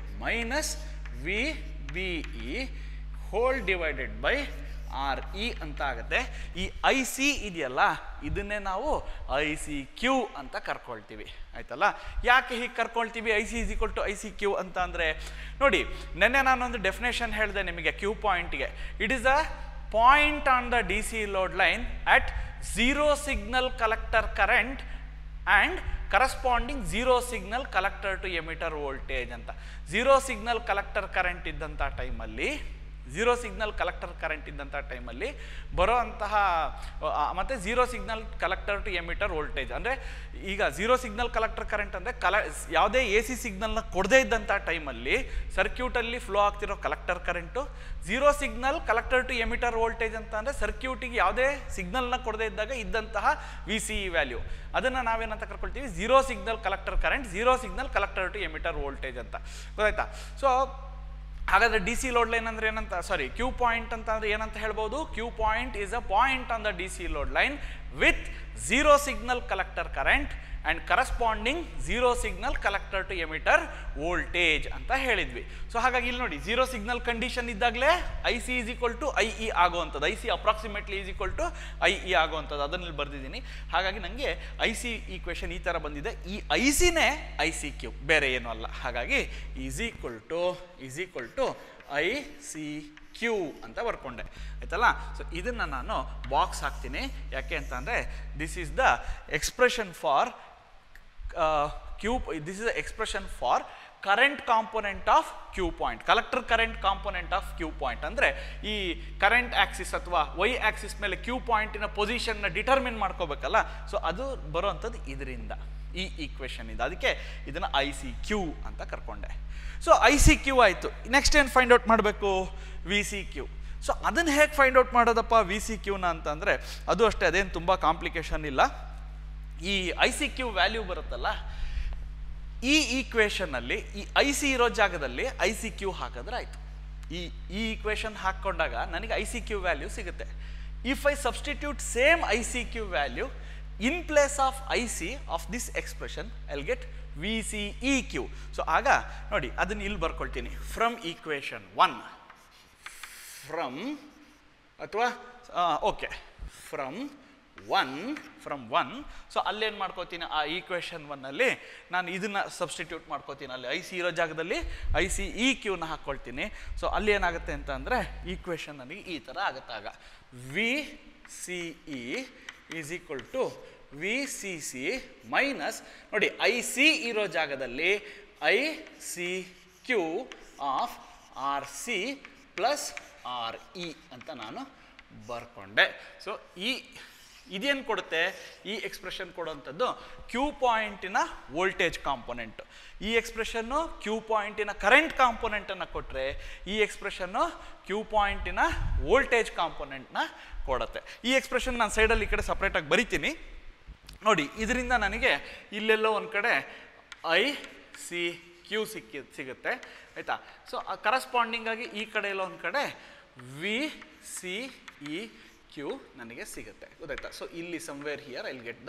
minus V B E whole divided by R E ಅಂತ ಆಗುತ್ತೆ ಈ I C ಇದೆಯಲ್ಲ ಇದನ್ನೇ ನಾವು ಐ ಸಿ ಕ್ಯೂ ಅಂತ ಕರ್ಕೊಳ್ತೀವಿ ಆಯ್ತಲ್ಲ ಯಾಕೆ ಹೀಗೆ ಕರ್ಕೊಳ್ತೀವಿ I C is equal to I C Q ಅಂತ ಅಂದರೆ ನೋಡಿ ನೆನ್ನೆ ನಾನೊಂದು ಡೆಫಿನೇಷನ್ ಹೇಳಿದೆ ನಿಮಗೆ ಕ್ಯೂ ಪಾಯಿಂಟ್ಗೆ it is a point on the D C load line at zero signal collector current and corresponding zero signal collector to emitter voltage ಅಂತ zero signal collector current ಇದ್ದಂಥ ಟೈಮಲ್ಲಿ ಝೀರೋ ಸಿಗ್ನಲ್ ಕಲೆಕ್ಟರ್ ಕರೆಂಟ್ ಇದ್ದಂಥ ಟೈಮಲ್ಲಿ ಬರೋ ಅಂತಹ ಆ, ಮತ್ತೆ zero signal collector to emitter voltage ಅಂದರೆ ಈಗ ಝೀರೋ ಸಿಗ್ನಲ್ ಕಲೆಕ್ಟರ್ ಕರೆಂಟ್ ಅಂದರೆ ಕಲ ಯಾವುದೇ ಎ ಸಿ ಸಿಗ್ನಲ್ನ ಕೊಡದೇ ಇದ್ದಂಥ ಟೈಮಲ್ಲಿ ಸರ್ಕ್ಯೂಟಲ್ಲಿ ಫ್ಲೋ ಆಗ್ತಿರೋ collector current zero signal collector to emitter voltage ಅಂತ ಅಂದರೆ ಸರ್ಕ್ಯೂಟಿಗೆ ಯಾವುದೇ ಸಿಗ್ನಲ್ನ ಕೊಡದೇ ಇದ್ದಾಗ ಇದ್ದಂತಹ ವಿ ಸಿ ಇ ವ್ಯಾಲ್ಯೂ ಅದನ್ನು ನಾವೇನಂತ ಕರ್ಕೊಳ್ತೀವಿ zero signal collector current zero signal collector to emitter voltage ಅಂತ ಗೊತ್ತಾಯ್ತಾ ಸೊ ಹಾಗಾದ್ರೆ ಡಿ ಸಿ ಲೋಡ್ ಲೈನ್ ಅಂದ್ರೆ ಏನಂತ ಸಾರಿ ಕ್ಯೂ ಪಾಯಿಂಟ್ ಅಂತ ಅಂದ್ರೆ ಏನಂತ ಹೇಳ್ಬೋದು Q point is a point on the D C load line with zero signal collector current and corresponding zero signal collector to emitter voltage ಅಂತ ಹೇಳಿದ್ವಿ so ಹಾಗಾಗಿ ಇಲ್ಲಿ ನೋಡಿ ಝೀರೋ ಸಿಗ್ನಲ್ ಕಂಡೀಷನ್ ಇದ್ದಾಗಲೇ I C is equal to I E ಆಗುವಂಥದ್ದು I C approximately is equal to I E ಆಗುವಂಥದ್ದು ಅದನ್ನು ಇಲ್ಲಿ ಬರೆದಿದ್ದೀನಿ ಹಾಗಾಗಿ ನನಗೆ ಐ ಸಿ ಈಕ್ವೇಷನ್ ಈ ಥರ ಬಂದಿದೆ ಈ ಐ ಸಿನೇ ಐ ಸಿ ಕ್ಯೂ ಬೇರೆ ಏನೂ ಅಲ್ಲ ಹಾಗಾಗಿ is equal to is equal to I C Q ಅಂತ ಬರ್ಕೊಂಡೆ ಆಯ್ತಲ್ಲ ಸೊ ಇದನ್ನು ನಾನು ಬಾಕ್ಸ್ ಹಾಕ್ತೀನಿ ಯಾಕೆ ಅಂತ ಅಂದರೆ this is the expression for Q this is expression for current component of Q point collector current component of Q point ಅಂದರೆ ಈ ಕರೆಂಟ್ ಆಕ್ಸಿಸ್ ಅಥವಾ ವೈ ಆಕ್ಸಿಸ್ ಮೇಲೆ ಕ್ಯೂ ಪಾಯಿಂಟಿನ ಪೊಸಿಷನ್ನ ಡಿಟರ್ಮಿನ್ ಮಾಡ್ಕೋಬೇಕಲ್ಲ ಸೊ ಅದು ಬರೋವಂಥದ್ದು ಇದರಿಂದ ಈ ಈಕ್ವೇಷನ್ ಇದೆ ಅದಕ್ಕೆ ಇದನ್ನು ಐ ಸಿ ಕ್ಯೂ ಅಂತ ಕರ್ಕೊಂಡೆ ಸೊ ಐ ಸಿ ಕ್ಯೂ ಆಯಿತು ನೆಕ್ಸ್ಟ್ ಏನು ಫೈಂಡ್ ಔಟ್ ಮಾಡಬೇಕು ವಿ ಸಿ ಕ್ಯೂ ಸೊ ಅದನ್ನು ಹೇಗೆ ಫೈಂಡ್ ಔಟ್ ಮಾಡೋದಪ್ಪ ವಿ ಸಿ ಕ್ಯೂನ ಅಂತಂದರೆ ಅದು ಅಷ್ಟೇ ಅದೇನು ತುಂಬ ಕಾಂಪ್ಲಿಕೇಶನ್ ಇಲ್ಲ ಈ ಐ ಸಿ ಕ್ಯೂ ವ್ಯಾಲ್ಯೂ ಬರುತ್ತಲ್ಲ ಈ ಈಕ್ವೇಷನ್ನಲ್ಲಿ ಈ ಐ ಸಿ ಇರೋ ಜಾಗದಲ್ಲಿ ಐ ಸಿ ಕ್ಯೂ ಹಾಕಿದ್ರೆ ಆಯಿತು ಈ ಈ ಈಕ್ವೇಷನ್ ಹಾಕ್ಕೊಂಡಾಗ ನನಗೆ ಐ ಸಿ ಕ್ಯೂ ವ್ಯಾಲ್ಯೂ ಸಿಗುತ್ತೆ if I substitute same I C Q value in place of I C of this expression I'll get V C E Q so ಆಗ ನೋಡಿ ಅದನ್ನು ಇಲ್ಲಿ ಬರ್ಕೊಳ್ತೀನಿ ಫ್ರಮ್ ಈಕ್ವೇಷನ್ ಒನ್ ಫ್ರಮ್ ಅಥವಾ okay from one from one so ಅಲ್ಲೇನು ಮಾಡ್ಕೋತೀನಿ ಆ equation ಒನ್ನಲ್ಲಿ ನಾನು ಇದನ್ನು ಸಬ್ಸ್ಟಿಟ್ಯೂಟ್ ಮಾಡ್ಕೋತೀನಿ ಅಲ್ಲಿ ಐ ಸಿ ಇರೋ ಜಾಗದಲ್ಲಿ ಐ ಸಿ ಇ ಕ್ಯೂನ ಹಾಕ್ಕೊಳ್ತೀನಿ ಸೊ ಅಲ್ಲಿ ಏನಾಗುತ್ತೆ ಅಂತ ಅಂದರೆ ಈಕ್ವೇಷನ್ ನನಗೆ ಈ ಥರ ಆಗುತ್ತಾಗ V C E is equal to V C C minus ನೋಡಿ ಐ ಸಿ ಇರೋ ಜಾಗದಲ್ಲಿ I C Q of R C plus R E ಅಂತ ನಾನು ಬರ್ಕೊಂಡೆ ಸೊ ಈ ಇದೇನು ಕೊಡುತ್ತೆ ಈ ಎಕ್ಸ್ಪ್ರೆಷನ್ ಕೊಡುವಂಥದ್ದು ಕ್ಯೂ ಪಾಯಿಂಟಿನ ವೋಲ್ಟೇಜ್ ಕಾಂಪೊನೆಂಟ್ ಈ ಎಕ್ಸ್ಪ್ರೆಷನ್ನು ಕ್ಯೂ ಪಾಯಿಂಟಿನ ಕರೆಂಟ್ ಕಾಂಪೊನೆಂಟನ್ನು ಕೊಟ್ಟರೆ ಈ ಎಕ್ಸ್ಪ್ರೆಷನ್ನು ಕ್ಯೂ ಪಾಯಿಂಟಿನ ವೋಲ್ಟೇಜ್ ಕಾಂಪೊನೆಂಟ್ನ ಕೊಡುತ್ತೆ ಈ ಎಕ್ಸ್ಪ್ರೆಷನ್ ನಾನು ಸೈಡಲ್ಲಿ ಈ ಕಡೆ ಸಪ್ರೇಟಾಗಿ ಬರಿತೀನಿ ನೋಡಿ ಇದರಿಂದ ನನಗೆ ಇಲ್ಲೆಲ್ಲೋ ಒಂದು ಕಡೆ ಐ ಸಿ ಕ್ಯೂ ಸಿಕ್ಕಿ ಸಿಗುತ್ತೆ ಆಯಿತಾ ಸೊ ಕರಸ್ಪಾಂಡಿಂಗ್ ಆಗಿ ಈ ಕಡೆ ಎಲ್ಲ ಒಂದು ಕಡೆ ವಿ ಸಿ ಇ ಕ್ಯೂ ನನಗೆ ಸಿಗುತ್ತೆ ಗೊತ್ತಾಯ್ತಾ ಸೊ ಇಲ್ಲಿ somewhere here I'll get the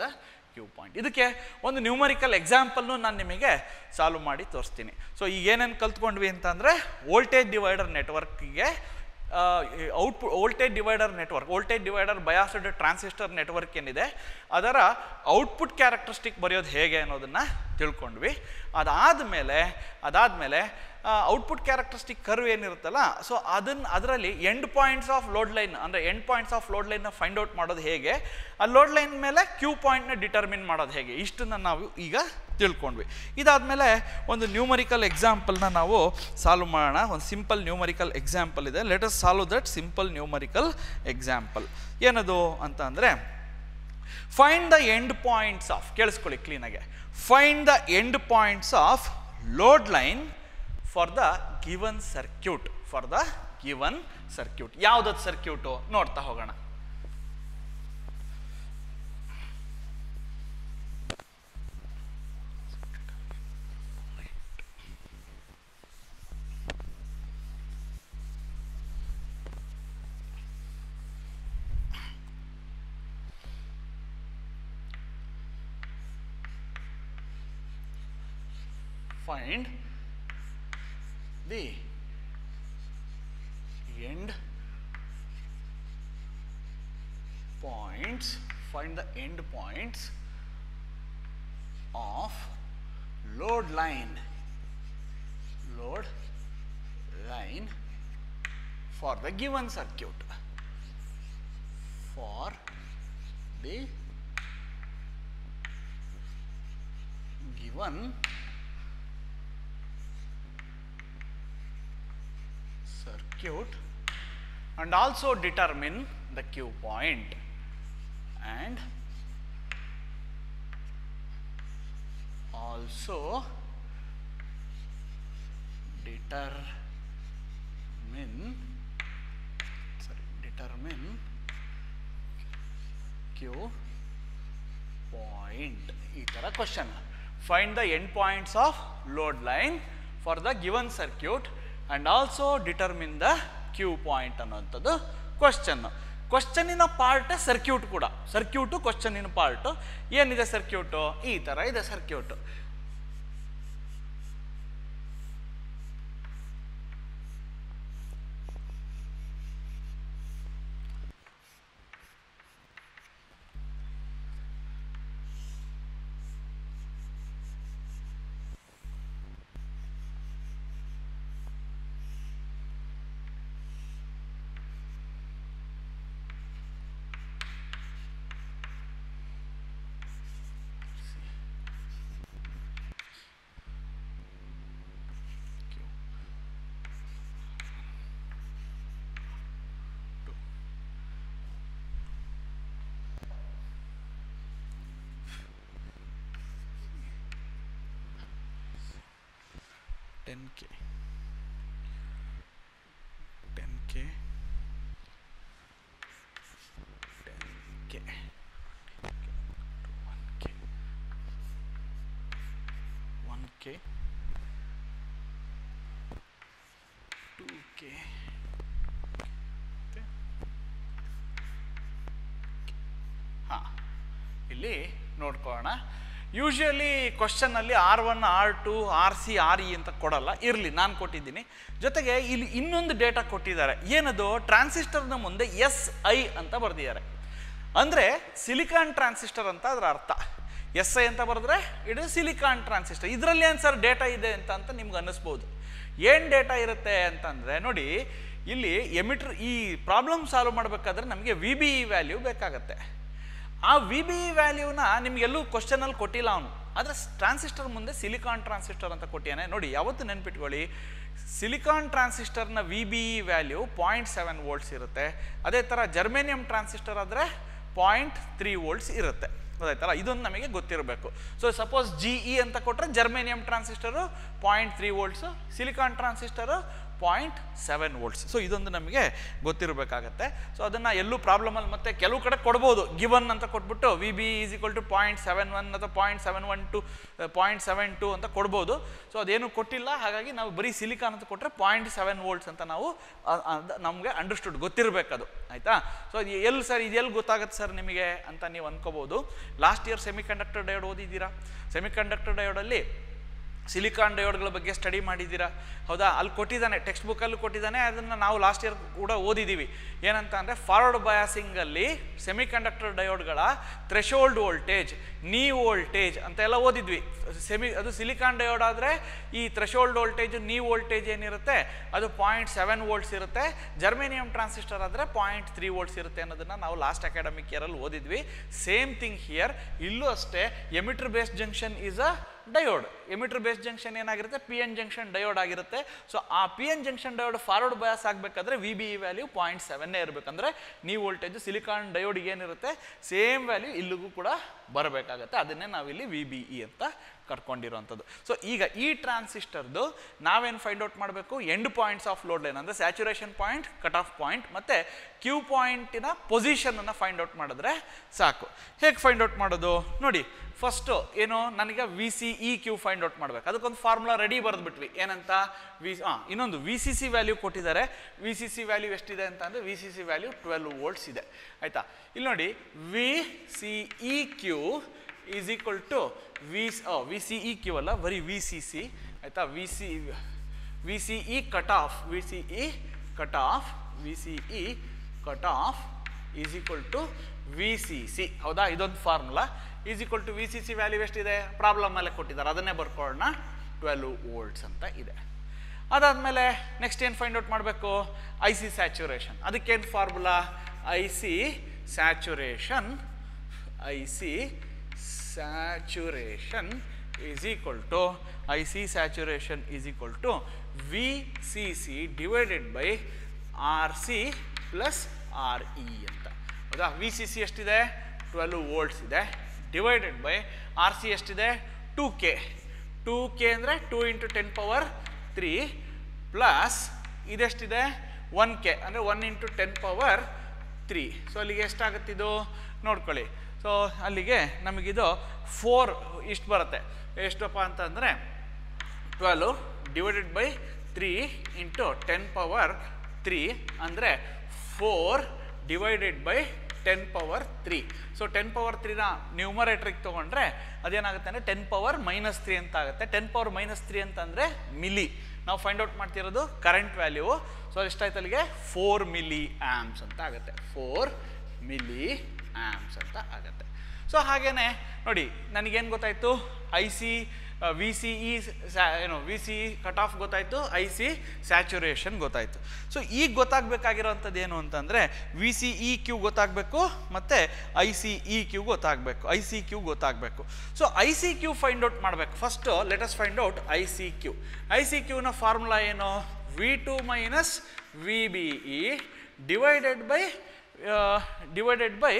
Q point ಇದಕ್ಕೆ ಒಂದು ನ್ಯೂಮರಿಕಲ್ ಎಕ್ಸಾಂಪಲ್ನು ನಾನು ನಿಮಗೆ ಸಾಲ್ವ್ ಮಾಡಿ ತೋರಿಸ್ತೀನಿ ಸೊ ಈಗ ಏನೇನು ಕಲ್ತ್ಕೊಂಡ್ವಿ ಅಂತಂದರೆ ವೋಲ್ಟೇಜ್ ಡಿವೈಡರ್ ನೆಟ್ವರ್ಕಿಗೆ out voltage divider network voltage divider biased transistor network ಏನಿದೆ ಅದರ ಔಟ್ಪುಟ್ ಕ್ಯಾರೆಕ್ಟರಿಸ್ಟಿಕ್ ಬರೆಯೋದು ಹೇಗೆ ಅನ್ನೋದನ್ನು ತಿಳ್ಕೊಂಡ್ವಿ ಅದಾದಮೇಲೆ ಅದಾದಮೇಲೆ ಔಟ್ಪುಟ್ ಕ್ಯಾರೆಕ್ಟರಿಸ್ಟಿಕ್ ಕರ್ವ್ ಏನಿರುತ್ತಲ್ಲ ಸೊ ಅದನ್ನು ಅದರಲ್ಲಿ end points of load line ಅಂದರೆ ಎಂಡ್ ಪಾಯಿಂಟ್ಸ್ ಆಫ್ ಲೋಡ್ ಲೈನ್ನ ಫೈಂಡ್ ಔಟ್ ಮಾಡೋದು ಹೇಗೆ ಆ ಲೋಡ್ ಲೈನ್ ಮೇಲೆ ಕ್ಯೂ ಪಾಯಿಂಟ್ನ ಡಿಟರ್ಮಿನ್ ಮಾಡೋದು ಹೇಗೆ ಇಷ್ಟನ್ನು ನಾವು ಈಗ ತಿಳ್ಕೊಂಡ್ವಿ ಇದಾದಮೇಲೆ ಒಂದು ನ್ಯೂಮರಿಕಲ್ ಎಕ್ಸಾಂಪಲ್ನ ನಾವು ಸಾಲ್ವ್ ಮಾಡೋಣ ಒಂದು ಸಿಂಪಲ್ ನ್ಯೂಮರಿಕಲ್ ಎಕ್ಸಾಂಪಲ್ ಇದೆ let us solve that simple numerical example ಏನದು ಅಂತ ಅಂದರೆ find the end points of ಕೇಳಿಸ್ಕೊಳ್ಳಿ ಕ್ಲೀನಾಗೆ find the end points of load line for the given circuit for the given circuit ಯಾವುದದು circuit ನೋಡ್ತಾ ಹೋಗೋಣ find the end points find the end points of load line load line for the given circuit for the given circuit and also determine the Q point and also determine sorry determine Q point ಈ ಥರ question find the end points of load line for the given circuit and also determine the Q point ಅನ್ನೋಂಥದ್ದು question ಕ್ವಶನಿನ part circuit ಕೂಡ circuit ಕ್ವಶನಿನ part ಏನಿದೆ circuit ಈ ಥರ ಇದೆ circuit Q. Two. Ten K. Ten K. Ten K. One K. One K. 2k ಮತ್ತೆ ಹಾಂ ಇಲ್ಲಿ ನೋಡ್ಕೊಳ್ಳೋಣ ಯೂಶಲಿ ಕ್ವಶನಲ್ಲಿ R one R two R C R E ಅಂತ ಕೊಡಲ್ಲ ಇರಲಿ ನಾನು ಕೊಟ್ಟಿದ್ದೀನಿ ಜೊತೆಗೆ ಇಲ್ಲಿ ಇನ್ನೊಂದು ಡೇಟಾ ಕೊಟ್ಟಿದ್ದಾರೆ ಏನದು ಟ್ರಾನ್ಸಿಸ್ಟರ್ನ ಮುಂದೆ ಎಸ್ ಐ ಅಂತ ಬರೆದಿದ್ದಾರೆ ಅಂದರೆ ಸಿಲಿಕಾನ್ ಟ್ರಾನ್ಸಿಸ್ಟರ್ ಅಂತ ಅದರ ಅರ್ಥ ಎಸ್ ಐ ಅಂತ ಬರೆದ್ರೆ ಇಟ್ ಇಸ್ ಸಿಲಿಕಾನ್ ಟ್ರಾನ್ಸಿಸ್ಟರ್ ಇದರಲ್ಲಿ ಏನು ಸರ್ ಡೇಟಾ ಇದೆ ಅಂತ ಅಂತ ನಿಮ್ಗೆ ಅನ್ನಿಸ್ಬೋದು ಏನು ಡೇಟಾ ಇರುತ್ತೆ ಅಂತಂದರೆ ನೋಡಿ ಇಲ್ಲಿ ಎಮಿಟ್ರ್ ಈ ಪ್ರಾಬ್ಲಮ್ ಸಾಲ್ವ್ ಮಾಡಬೇಕಾದ್ರೆ ನಮಗೆ ವಿ ಬಿ ಇ ವ್ಯಾಲ್ಯೂ ಬೇಕಾಗತ್ತೆ ಆ ವಿ ಬಿ ಇ ವ್ಯಾಲ್ಯೂನ ನಿಮಗೆಲ್ಲೂ ಕ್ವಶನಲ್ಲಿ ಕೊಟ್ಟಿಲ್ಲ ಅವನು ಆದರೆ ಟ್ರಾನ್ಸಿಸ್ಟರ್ ಮುಂದೆ ಸಿಲಿಕಾನ್ ಟ್ರಾನ್ಸಿಸ್ಟರ್ ಅಂತ ಕೊಟ್ಟಿಯಾನೆ ನೋಡಿ ಯಾವತ್ತು ನೆನ್ಪಿಟ್ಕೊಳ್ಳಿ ಸಿಲಿಕಾನ್ ಟ್ರಾನ್ಸಿಸ್ಟರ್ನ V B E value point seven volts ಇರುತ್ತೆ ಅದೇ ಥರ ಜರ್ಮೇನಿಯಂ ಟ್ರಾನ್ಸಿಸ್ಟರ್ ಆದರೆ ಪಾಯಿಂಟ್ ತ್ರೀ ವೋಲ್ಟ್ಸ್ ಇರುತ್ತೆ ಗೊತ್ತಾಯ್ತಲ್ಲ ಇದೊಂದು ನಮಗೆ ಗೊತ್ತಿರಬೇಕು ಸೊ ಸಪೋಸ್ ಜಿ ಇ ಅಂತ ಕೊಟ್ಟರೆ germanium transistor point three volts silicon transistor point seven volts so ಇದೊಂದು ನಮಗೆ ಗೊತ್ತಿರಬೇಕಾಗತ್ತೆ ಸೊ ಅದನ್ನು ಎಲ್ಲೂ ಪ್ರಾಬ್ಲಮಲ್ಲಿ ಮತ್ತೆ ಕೆಲವು ಕಡೆ ಕೊಡ್ಬೋದು ಗಿವನ್ ಅಂತ ಕೊಟ್ಬಿಟ್ಟು V B is equal to point seven one ಅಥವಾ point seven one to point seven two ಅಂತ ಕೊಡ್ಬೋದು ಸೊ ಅದೇನು ಕೊಟ್ಟಿಲ್ಲ ಹಾಗಾಗಿ ನಾವು ಬರೀ ಸಿಲಿಕಾನ್ ಅಂತ ಕೊಟ್ಟರೆ ಪಾಯಿಂಟ್ ಸೆವೆನ್ ವೋಲ್ಟ್ಸ್ ಅಂತ ನಾವು ನಮಗೆ ಅಂಡರ್ಸ್ಟುಡ್ ಗೊತ್ತಿರಬೇಕದು ಆಯಿತಾ ಸೊ ಅದು ಎಲ್ಲಿ ಸರ್ ಇದು ಎಲ್ಲಿ ಗೊತ್ತಾಗುತ್ತೆ ಸರ್ ನಿಮಗೆ ಅಂತ ನೀವು ಅನ್ಕೋಬೋದು last year semiconductor diode ಓದಿದ್ದೀರಾ ಸೆಮಿ ಕಂಡಕ್ಟರ್ ಡಯೋಡಲ್ಲಿ ಸಿಲಿಕಾನ್ ಡಯೋಡ್ಗಳ ಬಗ್ಗೆ ಸ್ಟಡಿ ಮಾಡಿದ್ದೀರಾ ಹೌದಾ ಅಲ್ಲಿ ಕೊಟ್ಟಿದ್ದಾನೆ ಟೆಕ್ಸ್ಟ್ ಬುಕ್ಕಲ್ಲೂ ಕೊಟ್ಟಿದ್ದಾನೆ ಅದನ್ನು ನಾವು ಲಾಸ್ಟ್ ಇಯರ್ ಕೂಡ ಓದಿದ್ದೀವಿ ಏನಂತ ಅಂದರೆ ಫಾರ್ವರ್ಡ್ ಬಯಾಸಿಂಗಲ್ಲಿ ಸೆಮಿ ಕಂಡಕ್ಟರ್ ಡಯೋಡ್ಗಳ ಥ್ರೆಶೋಲ್ಡ್ ವೋಲ್ಟೇಜ್ ನೀ ವೋಲ್ಟೇಜ್ ಅಂತೆಲ್ಲ ಓದಿದ್ವಿ ಸೆಮಿ ಅದು ಸಿಲಿಕಾನ್ ಡಯೋಡ್ ಆದರೆ ಈ ಥ್ರೆಶೋಲ್ಡ್ ವೋಲ್ಟೇಜ್ ನೀ ವೋಲ್ಟೇಜ್ ಏನಿರುತ್ತೆ ಅದು ಪಾಯಿಂಟ್ ಸೆವೆನ್ ವೋಲ್ಟ್ಸ್ ಇರುತ್ತೆ ಜರ್ಮೇನಿಯಂ ಟ್ರಾನ್ಸಿಸ್ಟರ್ ಆದರೆ ಪಾಯಿಂಟ್ ತ್ರೀ ವೋಲ್ಟ್ಸ್ ಇರುತ್ತೆ ಅನ್ನೋದನ್ನು ನಾವು ಲಾಸ್ಟ್ ಅಕಾಡೆಮಿಕ್ ಇಯರಲ್ಲಿ ಓದಿದ್ವಿ ಸೇಮ್ ಥಿಂಗ್ ಹಿಯರ್ ಇಲ್ಲೂ ಅಷ್ಟೇ emitter based junction is a diode emitter base junction ಏನಾಗಿರುತ್ತೆ ಪಿ ಎನ್ ಜಂಕ್ಷನ್ ಡಯೋಡ್ ಆಗಿರುತ್ತೆ ಸೊ ಆ P N junction diode forward bias ಆಗಬೇಕಾದ್ರೆ V B E value point ಸೆವೆನ್ನೇ ಇರಬೇಕಂದ್ರೆ ನೀವು ವೋಲ್ಟೇಜ್ ಸಿಲಿಕಾನ್ ಡಯೋಡ್ಗೆ ಏನಿರುತ್ತೆ ಸೇಮ್ ವ್ಯಾಲ್ಯೂ ಇಲ್ಲಿಗೂ ಕೂಡ ಬರಬೇಕಾಗತ್ತೆ ಅದನ್ನೇ ನಾವಿಲ್ಲಿ ವಿ ಬಿ ಇ ಅಂತ ಕರ್ಕೊಂಡಿರೋವಂಥದ್ದು ಸೊ ಈಗ ಈ ಟ್ರಾನ್ಸಿಸ್ಟರ್ದು ನಾವೇನು ಫೈಂಡ್ ಔಟ್ ಮಾಡಬೇಕು end points of load line ಅಂದರೆ saturation point cut off point ಮತ್ತು ಕ್ಯೂ ಪಾಯಿಂಟಿನ ಪೊಸಿಷನನ್ನು ಫೈಂಡ್ ಔಟ್ ಮಾಡಿದ್ರೆ ಸಾಕು ಹೇಗೆ ಫೈಂಡ್ ಔಟ್ ಮಾಡೋದು ನೋಡಿ ಫಸ್ಟು ಏನು ನನಗೆ V C E Q find out ಮಾಡಬೇಕು ಅದಕ್ಕೊಂದು ಫಾರ್ಮುಲಾ ರೆಡಿ ಬರೆದ್ಬಿಟ್ವಿ ಏನಂತ ವಿ ಹಾಂ ಇನ್ನೊಂದು ವಿ ಸಿ ಸಿ ವ್ಯಾಲ್ಯೂ ಕೊಟ್ಟಿದ್ದಾರೆ ವಿ ಸಿ ಸಿ ವ್ಯಾಲ್ಯೂ ಎಷ್ಟಿದೆ ಅಂತ ಅಂದರೆ V C C value twelve volts ಇದೆ ಆಯಿತಾ ಇಲ್ಲಿ ನೋಡಿ V C E Q is equal to V V C E Q ಅಲ್ಲ ಬರೀ ವಿ ಸಿ ಸಿ ಆಯಿತಾ V C V C E cut off V C E cut off V C E cut off is equal to V C C ಹೌದಾ ಇದೊಂದು formula is equal to V C C value ಎಷ್ಟಿದೆ problem ಮೇಲೆ ಕೊಟ್ಟಿದ್ದಾರೆ ಅದನ್ನೇ ಬರ್ಕೊಳ್ಳೋಣ twelve volts ಅಂತ ಇದೆ ಅದಾದಮೇಲೆ next ಏನು ಫೈಂಡ್ ಔಟ್ ಮಾಡಬೇಕು ಐ ಸಿ ಸ್ಯಾಚುರೇಷನ್ ಅದಕ್ಕೇನು formula I C saturation I C saturation is equal to I C saturation is equal to V C C divided by R C plus R E ಅಂತ ಹೌದಾ V C C ಎಷ್ಟಿದೆ twelve volts ಇದೆ divided by R C ಎಷ್ಟಿದೆ two K two K ಅಂದರೆ two into ten power three plus ಇದೆಷ್ಟಿದೆ one K ಅಂದರೆ one into ten power three so ಅಲ್ಲಿಗೆ ಎಷ್ಟಾಗುತ್ತಿದು ನೋಡ್ಕೊಳ್ಳಿ ಸೊ ಅಲ್ಲಿಗೆ ನಮಗಿದು ಫೋರ್ ಇಷ್ಟು ಬರುತ್ತೆ ಎಷ್ಟಪ್ಪ ಅಂತಂದರೆ twelve divided by three into ten power three ಅಂದರೆ four divided by ten power three so ten power ತ್ರೀನ ನ್ಯೂಮರೇಟ್ರಿಗೆ ತೊಗೊಂಡ್ರೆ ಅದೇನಾಗುತ್ತೆ ಅಂದರೆ ಟೆನ್ ಪವರ್ ಮೈನಸ್ ತ್ರೀ ಅಂತ ಆಗುತ್ತೆ ಟೆನ್ ಪವರ್ ಮೈನಸ್ ತ್ರೀ ಅಂತಂದರೆ ಮಿಲಿ ನಾವು ಫೈಂಡ್ ಔಟ್ ಮಾಡ್ತಿರೋದು ಕರೆಂಟ್ ವ್ಯಾಲ್ಯೂ ಸೊ ಎಷ್ಟಾಯ್ತು ಅಲ್ಲಿಗೆ ಫೋರ್ ಮಿಲಿ ಆ್ಯಮ್ಸ್ ಅಂತ ಆಗುತ್ತೆ ಫೋರ್ ಮಿಲಿ ಆ್ಯಮ್ಸ್ ಅಂತ ಆಗುತ್ತೆ ಸೊ ಹಾಗೇನೆ ನೋಡಿ ನನಗೇನು ಗೊತ್ತಾಯಿತು I C V C E ಏನು V C E cut off ಗೊತ್ತಾಯಿತು ಐ ಸಿ ಸ್ಯಾಚುರೇಷನ್ ಗೊತ್ತಾಯಿತು ಸೊ ಈಗ ಗೊತ್ತಾಗಬೇಕಾಗಿರೋವಂಥದ್ದು ಏನು ಅಂತಂದರೆ ವಿ ಸಿ ಇ ಕ್ಯೂ ಗೊತ್ತಾಗಬೇಕು ಮತ್ತು ಐ ಸಿ ಇ ಕ್ಯೂ ಗೊತ್ತಾಗಬೇಕು ಐ ಸಿ ಕ್ಯೂ ಗೊತ್ತಾಗಬೇಕು so I C Q find out ಮಾಡಬೇಕು first let's find out I C Q I C ಕ್ಯೂನ ಫಾರ್ಮುಲಾ ಏನು V two minus V B E divided by divided by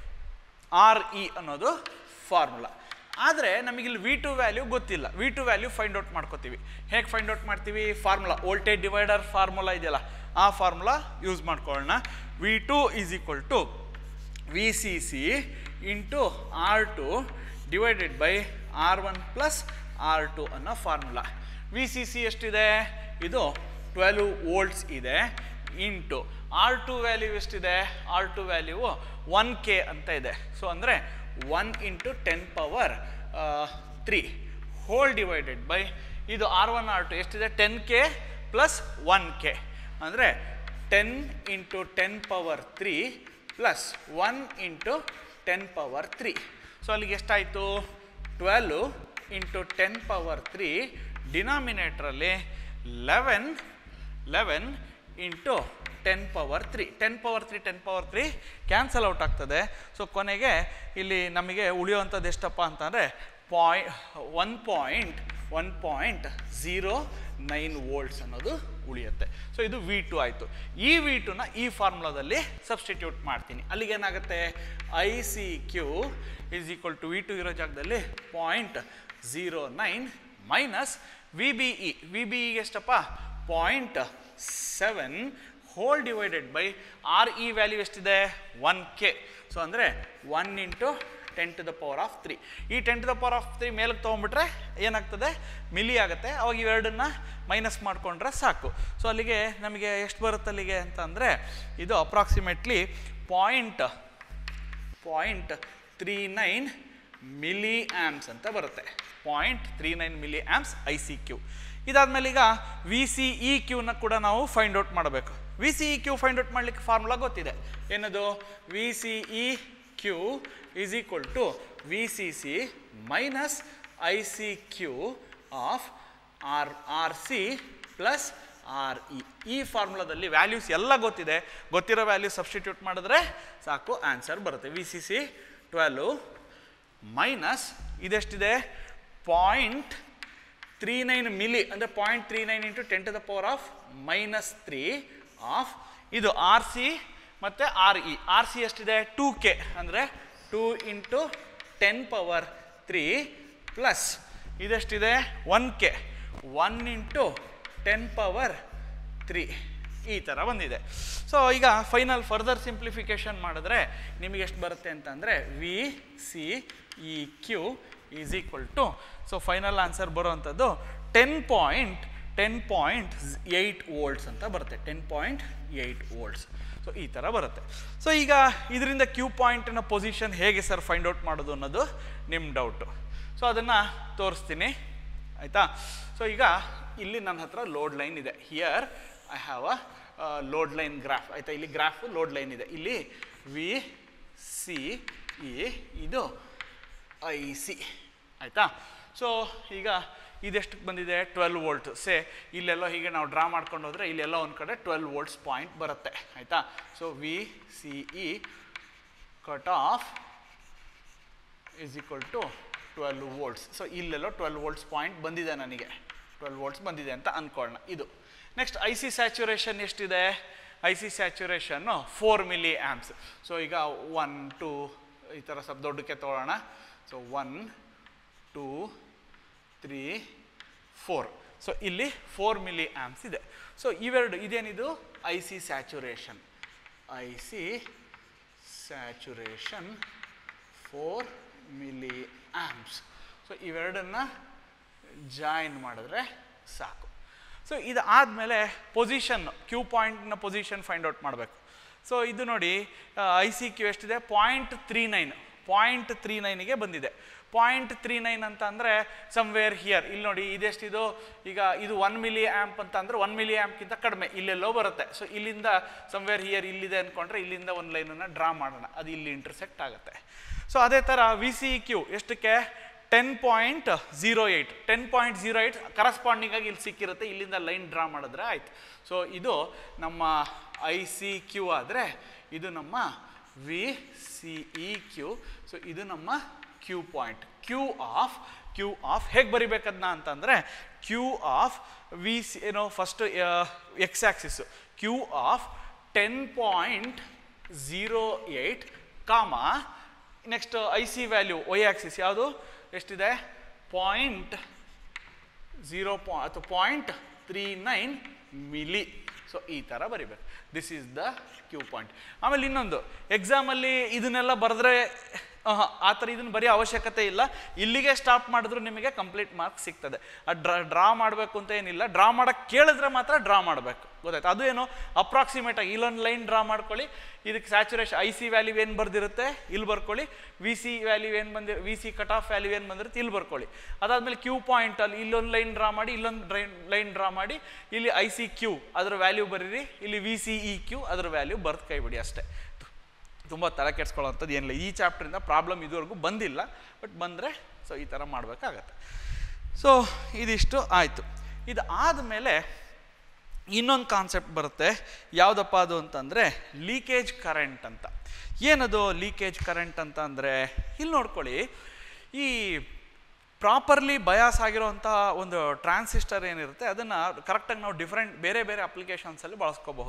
R E ಅನ್ನೋದು formula ಆದರೆ ನಮಗಿಲ್ಲಿ V two value ಗೊತ್ತಿಲ್ಲ V two value find out ಮಾಡ್ಕೋತೀವಿ ಹೇಗೆ find out ಮಾಡ್ತೀವಿ formula voltage divider formula ಇದೆಯಲ್ಲ ಆ ಫಾರ್ಮುಲಾ ಯೂಸ್ ಮಾಡ್ಕೊಳ್ಳೋಣ V two is equal to V C C into R two divided by R one plus R two ಅನ್ನೋ formula V C C ಎಷ್ಟಿದೆ ಇದು twelve volts ಇದೆ into R two value ಎಷ್ಟಿದೆ R two value one K ಅಂತ ಇದೆ so ಅಂದರೆ one into ten power three whole divided by ಇದು R one R two ಎಷ್ಟಿದೆ ten K plus one K ಅಂದರೆ ten into ten power three plus one into ten power three so ಅಲ್ಲಿಗೆ ಎಷ್ಟಾಯಿತು twelve into ten power three ಡಿನಾಮಿನೇಟ್ರಲ್ಲಿ eleven eleven into ten power three ten power three ten power three cancel out ಆಗ್ತದೆ so ಕೊನೆಗೆ ಇಲ್ಲಿ ನಮಗೆ ಉಳಿಯುವಂಥದ್ದು ಎಷ್ಟಪ್ಪ ಅಂತಂದರೆ ಪಾಯ್ one point one point zero nine volts ಅನ್ನೋದು ಉಳಿಯುತ್ತೆ ಸೊ ಇದು ವಿ ಟು ಆಯಿತು ಈ ವಿ ಟುನ ಈ ಫಾರ್ಮುಲಾದಲ್ಲಿ ಸಬ್ಸ್ಟಿಟ್ಯೂಟ್ ಮಾಡ್ತೀನಿ ಅಲ್ಲಿಗೆ ಏನಾಗುತ್ತೆ I C Q is equal to V two ಇರೋ ಜಾಗದಲ್ಲಿ point zero nine minus V B E V B ಇಗೆ ಎಷ್ಟಪ್ಪ point seven whole divided by R E value ಎಷ್ಟಿದೆ ಒನ್ ಕೆ ಸೊ ಅಂದರೆ one into ten to the power of three ಈ ten to the power of three ಮೇಲಕ್ಕೆ ತೊಗೊಂಡ್ಬಿಟ್ರೆ ಏನಾಗ್ತದೆ milli ಆಗುತ್ತೆ ಅವಾಗ ಇವೆರಡನ್ನ ಮೈನಸ್ ಮಾಡಿಕೊಂಡ್ರೆ ಸಾಕು ಸೊ ಅಲ್ಲಿಗೆ ನಮಗೆ ಎಷ್ಟು ಬರುತ್ತೆ ಅಲ್ಲಿಗೆ ಅಂತ ಅಂದರೆ ಇದು approximately point point three nine milli amps ಅಂತ ಬರುತ್ತೆ point three nine milli amps I C Q ಇದಾದ್ಮೇಲೆ ಈಗ ವಿ ಸಿ ಇ ಕ್ಯೂನ ಕೂಡ ನಾವು ಫೈಂಡ್ ಔಟ್ ಮಾಡಬೇಕು V C E Q find out ಮಾಡಲಿಕ್ಕೆ ಫಾರ್ಮುಲಾ ಗೊತ್ತಿದೆ ಏನದು V C E Q is equal to V C C minus I C Q of R R C plus R E ಈ ಫಾರ್ಮುಲಾದಲ್ಲಿ values ಎಲ್ಲ ಗೊತ್ತಿದೆ ಗೊತ್ತಿರೋ values substitute ಮಾಡಿದ್ರೆ ಸಾಕು ಆನ್ಸರ್ ಬರುತ್ತೆ V C C twelve minus ಇದೆಷ್ಟಿದೆ ಪಾಯಿಂಟ್ ತ್ರೀ ನೈನ್ ಮಿಲಿ ಅಂದರೆ point three nine into ten to the power of minus three of ಇದು ಆರ್ ಸಿ ಮತ್ತು ಆರ್ ಇ ಆರ್ ಸಿ ಎಷ್ಟಿದೆ ಟೂ ಕೆ ಅಂದರೆ two into ten power three plus ಇದೆಷ್ಟಿದೆ one K one into ten power three ಈ ಥರ ಬಂದಿದೆ so ಈಗ final further simplification ಮಾಡಿದ್ರೆ ನಿಮಗೆ ಎಷ್ಟು ಬರುತ್ತೆ ಅಂತಂದರೆ V C E Q is equal to so final answer ಬರುವಂಥದ್ದು ten point ten point eight volts ಅಂತ ಬರುತ್ತೆ ten point eight volts so ಈ ಥರ ಬರುತ್ತೆ ಸೊ ಈಗ ಇದರಿಂದ ಕ್ಯೂ ಪಾಯಿಂಟಿನ ಪೊಸಿಷನ್ ಹೇಗೆ ಸರ್ ಫೈಂಡ್ ಔಟ್ ಮಾಡೋದು ಅನ್ನೋದು ನಿಮ್ಮ ಡೌಟು ಸೊ ಅದನ್ನು ತೋರಿಸ್ತೀನಿ ಆಯಿತಾ ಸೊ ಈಗ ಇಲ್ಲಿ ನನ್ನ ಹತ್ರ ಲೋಡ್ ಲೈನ್ ಇದೆ here I have a load line graph ಆಯಿತಾ ಇಲ್ಲಿ ಗ್ರಾಫ್ ಲೋಡ್ ಲೈನ್ ಇದೆ ಇಲ್ಲಿ ವಿ ಸಿ ಇ ಇದು ಐ ಸಿ ಆಯಿತಾ ಸೊ ಈಗ ಇದೆಷ್ಟಕ್ಕೆ ಬಂದಿದೆ ಟ್ವೆಲ್ ವೋಲ್ಟ್ ಸೇ ಇಲ್ಲೆಲ್ಲೋ ಹೀಗೆ ನಾವು ಡ್ರಾ ಮಾಡ್ಕೊಂಡು ಹೋದರೆ ಇಲ್ಲೆಲ್ಲ ಒಂದು ಕಡೆ ಟ್ವೆಲ್ ವೋಲ್ಟ್ಸ್ ಪಾಯಿಂಟ್ ಬರುತ್ತೆ ಆಯಿತಾ so V C E cut off is equal to twelve volts so ಇಲ್ಲೆಲ್ಲೋ ಟ್ವೆಲ್ ವೋಲ್ಟ್ಸ್ ಪಾಯಿಂಟ್ ಬಂದಿದೆ ನನಗೆ ಟ್ವೆಲ್ ವೋಲ್ಟ್ಸ್ ಬಂದಿದೆ ಅಂತ ಅಂದ್ಕೊಳ್ಳೋಣ ಇದು ನೆಕ್ಸ್ಟ್ ಐ ಸಿ ಸ್ಯಾಚುರೇಷನ್ ಎಷ್ಟಿದೆ I C saturation four milli amps so ಈಗ ಒನ್ ಟೂ ಈ ಥರ ಸ್ವಲ್ಪ ದೊಡ್ಡಕ್ಕೆ ತೊಗೊಳ್ಳೋಣ so one two three four so ಇಲ್ಲಿ ಫೋರ್ ಮಿಲಿ ಆ್ಯಮ್ಸ್ ಇದೆ ಸೊ ಇವೆರಡು ಇದೇನಿದು I C saturation I C saturation four milli amps so ಇವೆರಡನ್ನು ಜಾಯಿನ್ ಮಾಡಿದ್ರೆ ಸಾಕು ಸೊ ಇದು ಆದಮೇಲೆ ಪೊಸಿಷನ್ ಕ್ಯೂ ಪಾಯಿಂಟ್ನ ಪೊಸಿಷನ್ ಫೈಂಡ್ ಔಟ್ ಮಾಡಬೇಕು ಸೊ ಇದು ನೋಡಿ ಐ ಸಿ ಕ್ಯೂ ಎಷ್ಟಿದೆ point three nine point three ನೈನಿಗೆ ಬಂದಿದೆ ಪಾಯಿಂಟ್ ತ್ರೀ ನೈನ್ ಅಂತ ಅಂದರೆ ಸಮ್ವೇರ್ ಹಿಯರ್ ಇಲ್ಲಿ ನೋಡಿ ಇದೆಷ್ಟಿದು ಈಗ ಇದು ಒನ್ ಮಿಲಿ ಆ್ಯಂಪ್ ಅಂತ ಅಂದರೆ ಒನ್ ಮಿಲಿ ಆ್ಯಂಪ್ಗಿಂತ ಕಡಿಮೆ ಇಲ್ಲೆಲ್ಲೋ ಬರುತ್ತೆ ಸೊ ಇಲ್ಲಿಂದ ಸಮ್ವೇರ್ ಹಿಯರ್ ಇಲ್ಲಿದೆ ಅಂದ್ಕೊಂಡ್ರೆ ಇಲ್ಲಿಂದ ಒಂದು ಲೈನನ್ನು ಡ್ರಾ ಮಾಡೋಣ ಅದು ಇಲ್ಲಿ ಇಂಟರ್ಸೆಕ್ಟ್ ಆಗುತ್ತೆ ಸೊ ಅದೇ ಥರ ವಿ ಸಿ ಕ್ಯೂ ಎಷ್ಟಕ್ಕೆ ten point zero eight ten point zero eight corresponding ಆಗಿ ಇಲ್ಲಿ ಸಿಕ್ಕಿರುತ್ತೆ ಇಲ್ಲಿಂದ ಲೈನ್ ಡ್ರಾ ಮಾಡಿದ್ರೆ ಆಯ್ತು ಸೊ ಇದು ನಮ್ಮ ಐ ಸಿ ಕ್ಯೂ ಆದರೆ ಇದು ನಮ್ಮ V C E Q so ಇದು ನಮ್ಮ Q point Q of Q of ಹೇಗೆ ಬರಿಬೇಕದನ್ನ ಅಂತಂದರೆ ಕ್ಯೂ ಆಫ್ ವಿ ಸಿ ಏನೋ first X axis Q of ten point zero eight comma next I C value Y axis ಯಾವುದು ಎಷ್ಟಿದೆ point zero ಪಾ ಅಥವಾ point three nine milli so ಈ ಥರ ಬರಿಬೇಕು this is the Q point ಆಮೇಲೆ ಇನ್ನೊಂದು ಎಕ್ಸಾಮಲ್ಲಿ ಇದನ್ನೆಲ್ಲ ಬರೆದ್ರೆ ಆಹಾ, ಆ ಥರ ಇದನ್ನು ಬರೀ ಅವಶ್ಯಕತೆ ಇಲ್ಲ ಇಲ್ಲಿಗೆ ಸ್ಟಾಪ್ ಮಾಡಿದ್ರು ನಿಮಗೆ ಕಂಪ್ಲೀಟ್ ಮಾರ್ಕ್ಸ್ ಸಿಗ್ತದೆ ಆ ಡ್ರಾ ಡ್ರಾ ಮಾಡಬೇಕು ಅಂತ ಏನಿಲ್ಲ ಡ್ರಾ ಮಾಡೋಕ್ಕೆ ಕೇಳಿದ್ರೆ ಮಾತ್ರ ಡ್ರಾ ಮಾಡಬೇಕು ಗೊತ್ತಾಯ್ತು ಅದು ಏನು ಅಪ್ರಾಕ್ಸಿಮೇಟ್ ಆಗಿ ಇಲ್ಲೊಂದು ಲೈನ್ ಡ್ರಾ ಮಾಡ್ಕೊಳ್ಳಿ ಇದಕ್ಕೆ ಸ್ಯಾಚುರೇಷನ್ ಐ ಸಿ ವ್ಯಾಲ್ಯೂ ಏನು ಬರ್ದಿರುತ್ತೆ ಇಲ್ಲಿ ಬರ್ಕೊಳ್ಳಿ ವಿ ಸಿ ವ್ಯಾಲ್ಯೂ ಏನು ಬಂದಿರ V C cut off value ಏನು ಬಂದಿರುತ್ತೆ ಇಲ್ಲಿ ಬರ್ಕೊಳ್ಳಿ ಅದಾದಮೇಲೆ ಕ್ಯೂ ಪಾಯಿಂಟಲ್ಲಿ ಇಲ್ಲೊಂದು ಲೈನ್ ಡ್ರಾ ಮಾಡಿ ಇಲ್ಲೊಂದು ಡ್ರೈನ್ ಲೈನ್ ಡ್ರಾ ಮಾಡಿ ಇಲ್ಲಿ ಐ ಸಿ ಕ್ಯೂ ಅದರ ವ್ಯಾಲ್ಯೂ ಬರೀರಿ ಇಲ್ಲಿ ವಿ ಸಿ ಇ ಕ್ಯೂ ಅದರ ವ್ಯಾಲ್ಯೂ ಬರ್ದು ಕೈ ಬಿಡಿ ಅಷ್ಟೇ ತುಂಬ ತಲೆ ಕೆಡ್ಸ್ಕೊಳ್ಳೋಂಥದ್ದು ಏನಿಲ್ಲ ಈ ಚಾಪ್ಟ್ರಿಂದ ಪ್ರಾಬ್ಲಮ್ ಇದುವರೆಗೂ ಬಂದಿಲ್ಲ ಬಟ್ ಬಂದರೆ ಸೊ ಈ ಥರ ಮಾಡಬೇಕಾಗತ್ತೆ ಸೊ ಇದಿಷ್ಟು ಆಯಿತು ಇದು ಆದಮೇಲೆ ಇನ್ನೊಂದು ಕಾನ್ಸೆಪ್ಟ್ ಬರುತ್ತೆ ಯಾವುದಪ್ಪ ಅದು ಅಂತಂದರೆ ಲೀಕೇಜ್ ಕರೆಂಟ್ ಅಂತ ಏನದು ಲೀಕೇಜ್ ಕರೆಂಟ್ ಅಂತ ಅಂದರೆ ಇಲ್ಲಿ ನೋಡ್ಕೊಳ್ಳಿ ಈ ಪ್ರಾಪರ್ಲಿ ಬಯಾಸ್ ಆಗಿರೋಂಥ ಒಂದು ಟ್ರಾನ್ಸಿಸ್ಟರ್ ಏನಿರುತ್ತೆ ಅದನ್ನು ಕರೆಕ್ಟಾಗಿ ನಾವು ಡಿಫ್ರೆಂಟ್ ಬೇರೆ ಬೇರೆ ಅಪ್ಲಿಕೇಶನ್ಸಲ್ಲಿ ಬಳಸ್ಕೋಬಹುದು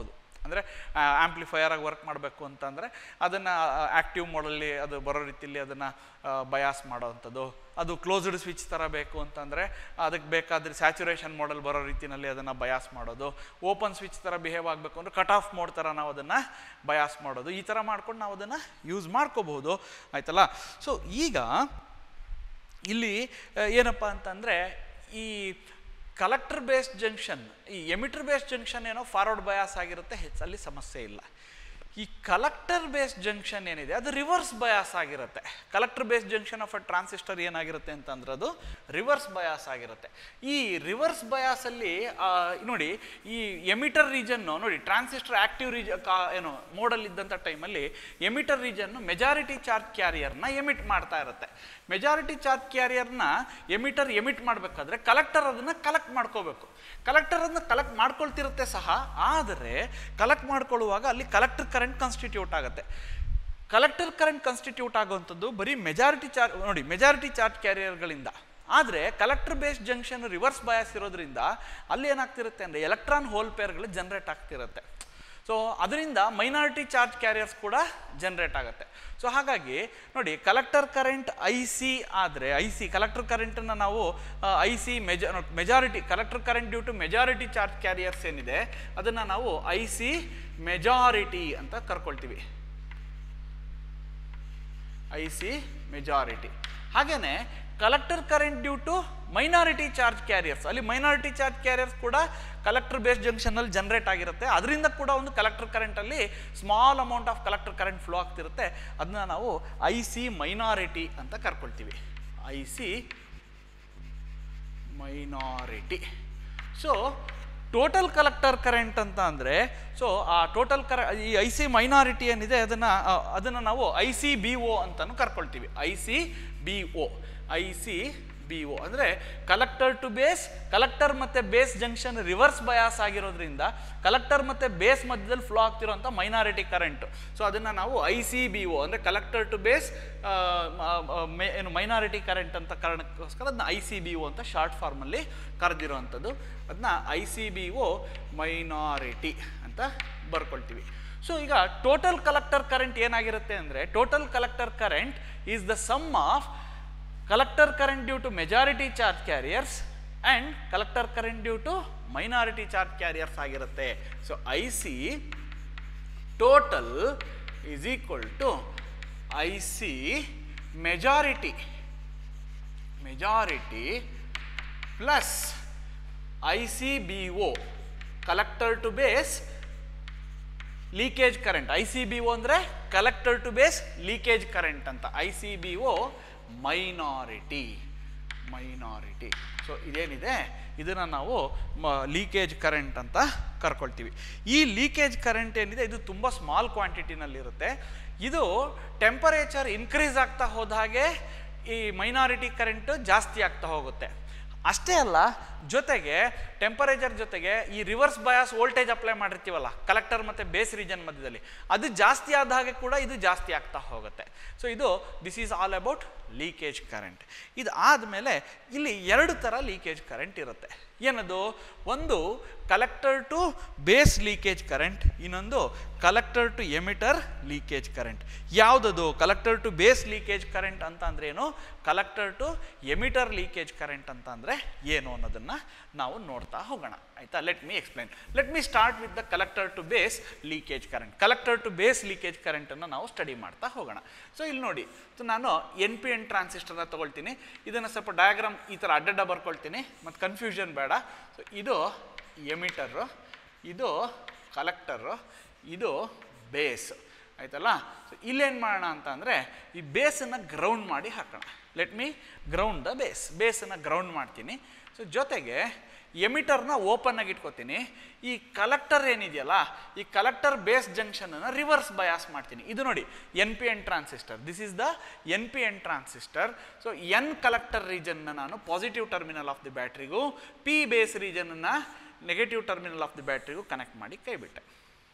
ಅಂದರೆ ಆ್ಯಂಪ್ಲಿಫೈಯರ್ ಆಗಿ ವರ್ಕ್ ಮಾಡಬೇಕು ಅಂತಂದರೆ ಅದನ್ನು ಆ್ಯಕ್ಟಿವ್ ಮೋಡಲ್ಲಿ ಅದು ಬರೋ ರೀತಿಯಲ್ಲಿ ಅದನ್ನು ಬಯಾಸ್ ಮಾಡೋವಂಥದ್ದು ಅದು ಕ್ಲೋಸ್ಡ್ ಸ್ವಿಚ್ ಥರ ಬೇಕು ಅಂತಂದರೆ ಅದಕ್ಕೆ ಬೇಕಾದರೆ ಸ್ಯಾಚುರೇಷನ್ ಮೋಡಲ್ ಬರೋ ರೀತಿಯಲ್ಲಿ ಅದನ್ನು ಬಯಾಸ್ ಮಾಡೋದು ಓಪನ್ ಸ್ವಿಚ್ ಥರ ಬಿಹೇವ್ ಆಗಬೇಕು ಅಂದರೆ ಕಟ್ ಆಫ್ ಮೋಡ್ ಥರ ನಾವು ಅದನ್ನು ಬಯಾಸ್ ಮಾಡೋದು ಈ ಥರ ಮಾಡ್ಕೊಂಡು ನಾವು ಅದನ್ನು ಯೂಸ್ ಮಾಡ್ಕೋಬಹುದು ಆಯ್ತಲ್ಲ ಸೊ ಈಗ ಇಲ್ಲಿ ಆ, ಏನಪ್ಪ ಅಂತಂದರೆ ಈ ಕಲೆಕ್ಟರ್ ಬೇಸ್ಡ್ ಜಂಕ್ಷನ್ ಈ ಎಮಿಟರ್ ಬೇಸ್ಡ್ ಜಂಕ್ಷನ್ ಏನೋ ಫಾರ್ವರ್ಡ್ ಬಯಾಸ್ ಆಗಿರುತ್ತೆ ಹೆಚ್ಚಲ್ಲಿ ಸಮಸ್ಯೆ ಇಲ್ಲ ಈ ಕಲೆಕ್ಟರ್ ಬೇಸ್ಡ್ ಜಂಕ್ಷನ್ ಏನಿದೆ ಅದು ರಿವರ್ಸ್ ಬಯಾಸ್ ಆಗಿರುತ್ತೆ collector based junction of a transistor ಏನಾಗಿರುತ್ತೆ ಅಂತಂದ್ರೆ ಅದು ರಿವರ್ಸ್ ಬಯಾಸ್ ಆಗಿರುತ್ತೆ ಈ ರಿವರ್ಸ್ ಬಯಾಸಲ್ಲಿ ನೋಡಿ ಈ ಎಮಿಟರ್ ರೀಜನ್ನು ನೋಡಿ ಟ್ರಾನ್ಸಿಸ್ಟರ್ ಆಕ್ಟಿವ್ ರೀಜ ಕಾ ಏನು ಮೋಡಲ್ ಇದ್ದಂಥ ಟೈಮಲ್ಲಿ ಎಮಿಟರ್ ರೀಜನ್ನು ಮೆಜಾರಿಟಿ ಚಾರ್ಜ್ ಕ್ಯಾರಿಯರ್ನ ಎಮಿಟ್ ಮಾಡ್ತಾ ಇರುತ್ತೆ ಮೆಜಾರಿಟಿ ಚಾರ್ಜ್ ಕ್ಯಾರಿಯರ್ನ ಎಮಿಟರ್ ಎಮಿಟ್ ಮಾಡಬೇಕಾದ್ರೆ ಕಲೆಕ್ಟರ್ ಅದನ್ನು ಕಲೆಕ್ಟ್ ಮಾಡ್ಕೋಬೇಕು ಕಲೆಕ್ಟರ್ ಅದನ್ನ ಕಲೆಕ್ಟ್ ಮಾಡ್ಕೊಳ್ತಿರುತ್ತೆ ಸಹ ಆದರೆ ಕಲೆಕ್ಟ್ ಮಾಡ್ಕೊಳ್ಳುವಾಗ ಅಲ್ಲಿ ಕಲೆಕ್ಟರ್ ಕರೆಂಟ್ ಕಾನ್ಸ್ಟಿಟ್ಯೂಟ್ ಆಗುತ್ತೆ ಕಲೆಕ್ಟರ್ ಕರೆಂಟ್ ಕಾನ್ಸ್ಟಿಟ್ಯೂಟ್ ಆಗುವಂಥದ್ದು ಬರೀ ಮೆಜಾರಿಟಿ ಚಾರ್ಜ್ ನೋಡಿ ಮೆಜಾರಿಟಿ ಚಾರ್ಜ್ ಕ್ಯಾರಿಯರ್ಗಳಿಂದ ಆದರೆ collector based junction reverse bias ಇರೋದ್ರಿಂದ ಅಲ್ಲಿ ಏನಾಗ್ತಿರುತ್ತೆ ಅಂದರೆ ಎಲೆಕ್ಟ್ರಾನ್ ಹೋಲ್ ಪೇರ್ಗಳು ಜನ್ರೇಟ್ ಆಗ್ತಿರುತ್ತೆ ಸೊ ಅದರಿಂದ ಮೈನಾರಿಟಿ ಚಾರ್ಜ್ ಕ್ಯಾರಿಯರ್ಸ್ ಕೂಡ ಜನ್ರೇಟ್ ಆಗುತ್ತೆ ಸೊ ಹಾಗಾಗಿ ನೋಡಿ ಕಲೆಕ್ಟರ್ ಕರೆಂಟ್ ಐ ಸಿ ಆದರೆ ಐ ಸಿ ಕಲೆಕ್ಟರ್ ಕರೆಂಟನ್ನು ನಾವು ಐ ಸಿ ಮೆಜ majority collector current due to majority charge carriers ಏನಿದೆ ಅದನ್ನು ನಾವು ಐ ಸಿ ಮೆಜಾರಿಟಿ ಅಂತ ಕರ್ಕೊಳ್ತೀವಿ ಐ ಸಿ ಮೆಜಾರಿಟಿ ಹಾಗೇನೆ collector current due to minority charge carriers ಅಲ್ಲಿ ಮೈನಾರಿಟಿ ಚಾರ್ಜ್ ಕ್ಯಾರಿಯರ್ಸ್ ಕೂಡ ಕಲೆಕ್ಟರ್ ಬೇಸ್ಡ್ ಜಂಕ್ಷನಲ್ಲಿ ಜನರೇಟ್ ಆಗಿರುತ್ತೆ ಅದರಿಂದ ಕೂಡ ಒಂದು ಕಲೆಕ್ಟರ್ ಕರೆಂಟಲ್ಲಿ small amount of collector current flow ಆಗ್ತಿರುತ್ತೆ ಅದನ್ನ ನಾವು ಐ ಸಿ ಮೈನಾರಿಟಿ ಅಂತ ಕರ್ಕೊಳ್ತೀವಿ I C minority so total collector current ಅಂತ ಅಂದರೆ ಸೊ ಆ ಟೋಟಲ್ ಕರ ಈ ಐ ಸಿ ಮೈನಾರಿಟಿ ಏನಿದೆ ಅದನ್ನು ಅದನ್ನು ನಾವು ಐ ಸಿ ಬಿ ಒ ಅಂತಲೂ ಕರ್ಕೊಳ್ತೀವಿ I C B O I C B O ಅಂದರೆ ಕಲೆಕ್ಟರ್ ಟು ಬೇಸ್ ಕಲೆಕ್ಟರ್ ಮತ್ತು ಬೇಸ್ ಜಂಕ್ಷನ್ ರಿವರ್ಸ್ ಬಯಾಸ್ ಆಗಿರೋದ್ರಿಂದ ಕಲೆಕ್ಟರ್ ಮತ್ತು ಬೇಸ್ ಮಧ್ಯದಲ್ಲಿ ಫ್ಲೋ ಆಗ್ತಿರೋಂಥ ಮೈನಾರಿಟಿ ಕರೆಂಟ್ ಸೊ ಅದನ್ನು ನಾವು ಐ ಸಿ ಬಿ ಒ ಅಂದರೆ ಕಲೆಕ್ಟರ್ ಟು ಬೇಸ್ ಏನು ಮೈನಾರಿಟಿ ಕರೆಂಟ್ ಅಂತ ಕಾರಣಕ್ಕೋಸ್ಕರ ಅದನ್ನ ಐ ಸಿ ಬಿ ಒ ಅಂತ ಶಾರ್ಟ್ ಫಾರ್ಮಲ್ಲಿ ಕರೆದಿರೋವಂಥದ್ದು ಅದನ್ನ I C B O minority ಅಂತ ಬರ್ಕೊಳ್ತೀವಿ ಸೊ ಈಗ ಟೋಟಲ್ ಕಲೆಕ್ಟರ್ ಕರೆಂಟ್ ಏನಾಗಿರುತ್ತೆ ಅಂದರೆ total collector current is the sum of collector current due to majority charge carriers and collector current due to minority charge carriers ಆಗಿರುತ್ತೆ so I C total is equal to I C majority majority plus I C B O collector to base leakage current I C B O ಅಂದರೆ collector to base leakage current ಅಂತ I C B O minority minority so ಇದೇನಿದೆ ಇದನ್ನು ನಾವು leakage current ಅಂತ ಕರ್ಕೊಳ್ತೀವಿ ಈ leakage current ಏನಿದೆ ಇದು ತುಂಬ ಸ್ಮಾಲ್ ಕ್ವಾಂಟಿಟಿನಲ್ಲಿರುತ್ತೆ ಇದು ಟೆಂಪರೇಚರ್ ಇನ್ಕ್ರೀಸ್ ಆಗ್ತಾ ಹೋದ ಹಾಗೆ ಈ ಮೈನಾರಿಟಿ ಕರೆಂಟ್ ಜಾಸ್ತಿ ಆಗ್ತಾ ಹೋಗುತ್ತೆ ಅಷ್ಟೇ ಅಲ್ಲ ಜೊತೆಗೆ ಟೆಂಪರೇಚರ್ ಜೊತೆಗೆ ಈ ರಿವರ್ಸ್ ಬಯಾಸ್ ವೋಲ್ಟೇಜ್ ಅಪ್ಲೈ ಮಾಡಿರ್ತೀವಲ್ಲ ಕಲೆಕ್ಟರ್ ಮತ್ತು ಬೇಸ್ ರೀಜನ್ ಮಧ್ಯದಲ್ಲಿ ಅದು ಜಾಸ್ತಿ ಆದ ಹಾಗೆ ಕೂಡ ಇದು ಜಾಸ್ತಿ ಆಗ್ತಾ ಹೋಗುತ್ತೆ ಸೊ ಇದು this is all about leakage current ಇದು ಆದಮೇಲೆ ಇಲ್ಲಿ ಎರಡು ಥರ ಲೀಕೇಜ್ ಕರೆಂಟ್ ಇರುತ್ತೆ ಏನದು ಒಂದು collector to base leakage current ಇನ್ನೊಂದು collector to emitter leakage current ಯಾವುದದು collector to base leakage current ಅಂತ ಅಂದ್ರೆ ಏನು collector to emitter leakage current ಅಂತ ಅಂದರೆ ಏನು ಅನ್ನೋದನ್ನು ನಾವು ನೋಡ್ತಾ ಹೋಗೋಣ ಆಯಿತಾ let me explain let me start with the collector to base leakage current collector to base leakage ಕರೆಂಟನ್ನು ನಾವು ಸ್ಟಡಿ ಮಾಡ್ತಾ ಹೋಗೋಣ ಸೊ ಇಲ್ಲಿ ನೋಡಿ ಸೊ ನಾನು ಎನ್ ಪಿ ಎನ್ ಟ್ರಾನ್ಸಿಸ್ಟರ್ನ ತೊಗೊಳ್ತೀನಿ ಇದನ್ನು ಸ್ವಲ್ಪ ಡಯಾಗ್ರಾಮ್ ಈ ಥರ ಅಡ್ಡಡ್ಡ ಬರ್ಕೊಳ್ತೀನಿ ಮತ್ತು ಕನ್ಫ್ಯೂಷನ್ ಬೇಡ ಸೊ ಇದು ಎಮಿಟರು ಇದು ಕಲೆಕ್ಟರು ಇದು ಬೇಸ್ ಆಯ್ತಲ್ಲ ಸೊ ಇಲ್ಲೇನು ಮಾಡೋಣ ಅಂತ ಅಂದರೆ ಈ ಬೇಸನ್ನು ಗ್ರೌಂಡ್ ಮಾಡಿ ಹಾಕೋಣ let me ground the base ಬೇಸನ್ನು ಗ್ರೌಂಡ್ ಮಾಡ್ತೀನಿ ಸೊ ಜೊತೆಗೆ ಎಮಿಟರ್ನ ಓಪನ್ ಆಗಿ ಇಟ್ಕೋತೀನಿ ಈ ಕಲೆಕ್ಟರ್ ಏನಿದೆಯಲ್ಲ ಈ ಕಲೆಕ್ಟರ್ ಬೇಸ್ ಜಂಕ್ಷನನ್ನು ರಿವರ್ಸ್ ಬಯಾಸ್ ಮಾಡ್ತೀನಿ ಇದು ನೋಡಿ N P N transistor this is the N P N transistor so N collector ರೀಜನ್ನ ನಾನು ಪಾಸಿಟಿವ್ ಟರ್ಮಿನಲ್ ಆಫ್ ದಿ ಬ್ಯಾಟ್ರಿಗೂ ಪಿ ಬೇಸ್ ರೀಜನನ್ನು ನೆಗೆಟಿವ್ ಟರ್ಮಿನಲ್ ಆಫ್ ದಿ ಬ್ಯಾಟ್ರಿಗೂ ಕನೆಕ್ಟ್ ಮಾಡಿ ಕೈ ಬಿಟ್ಟೆ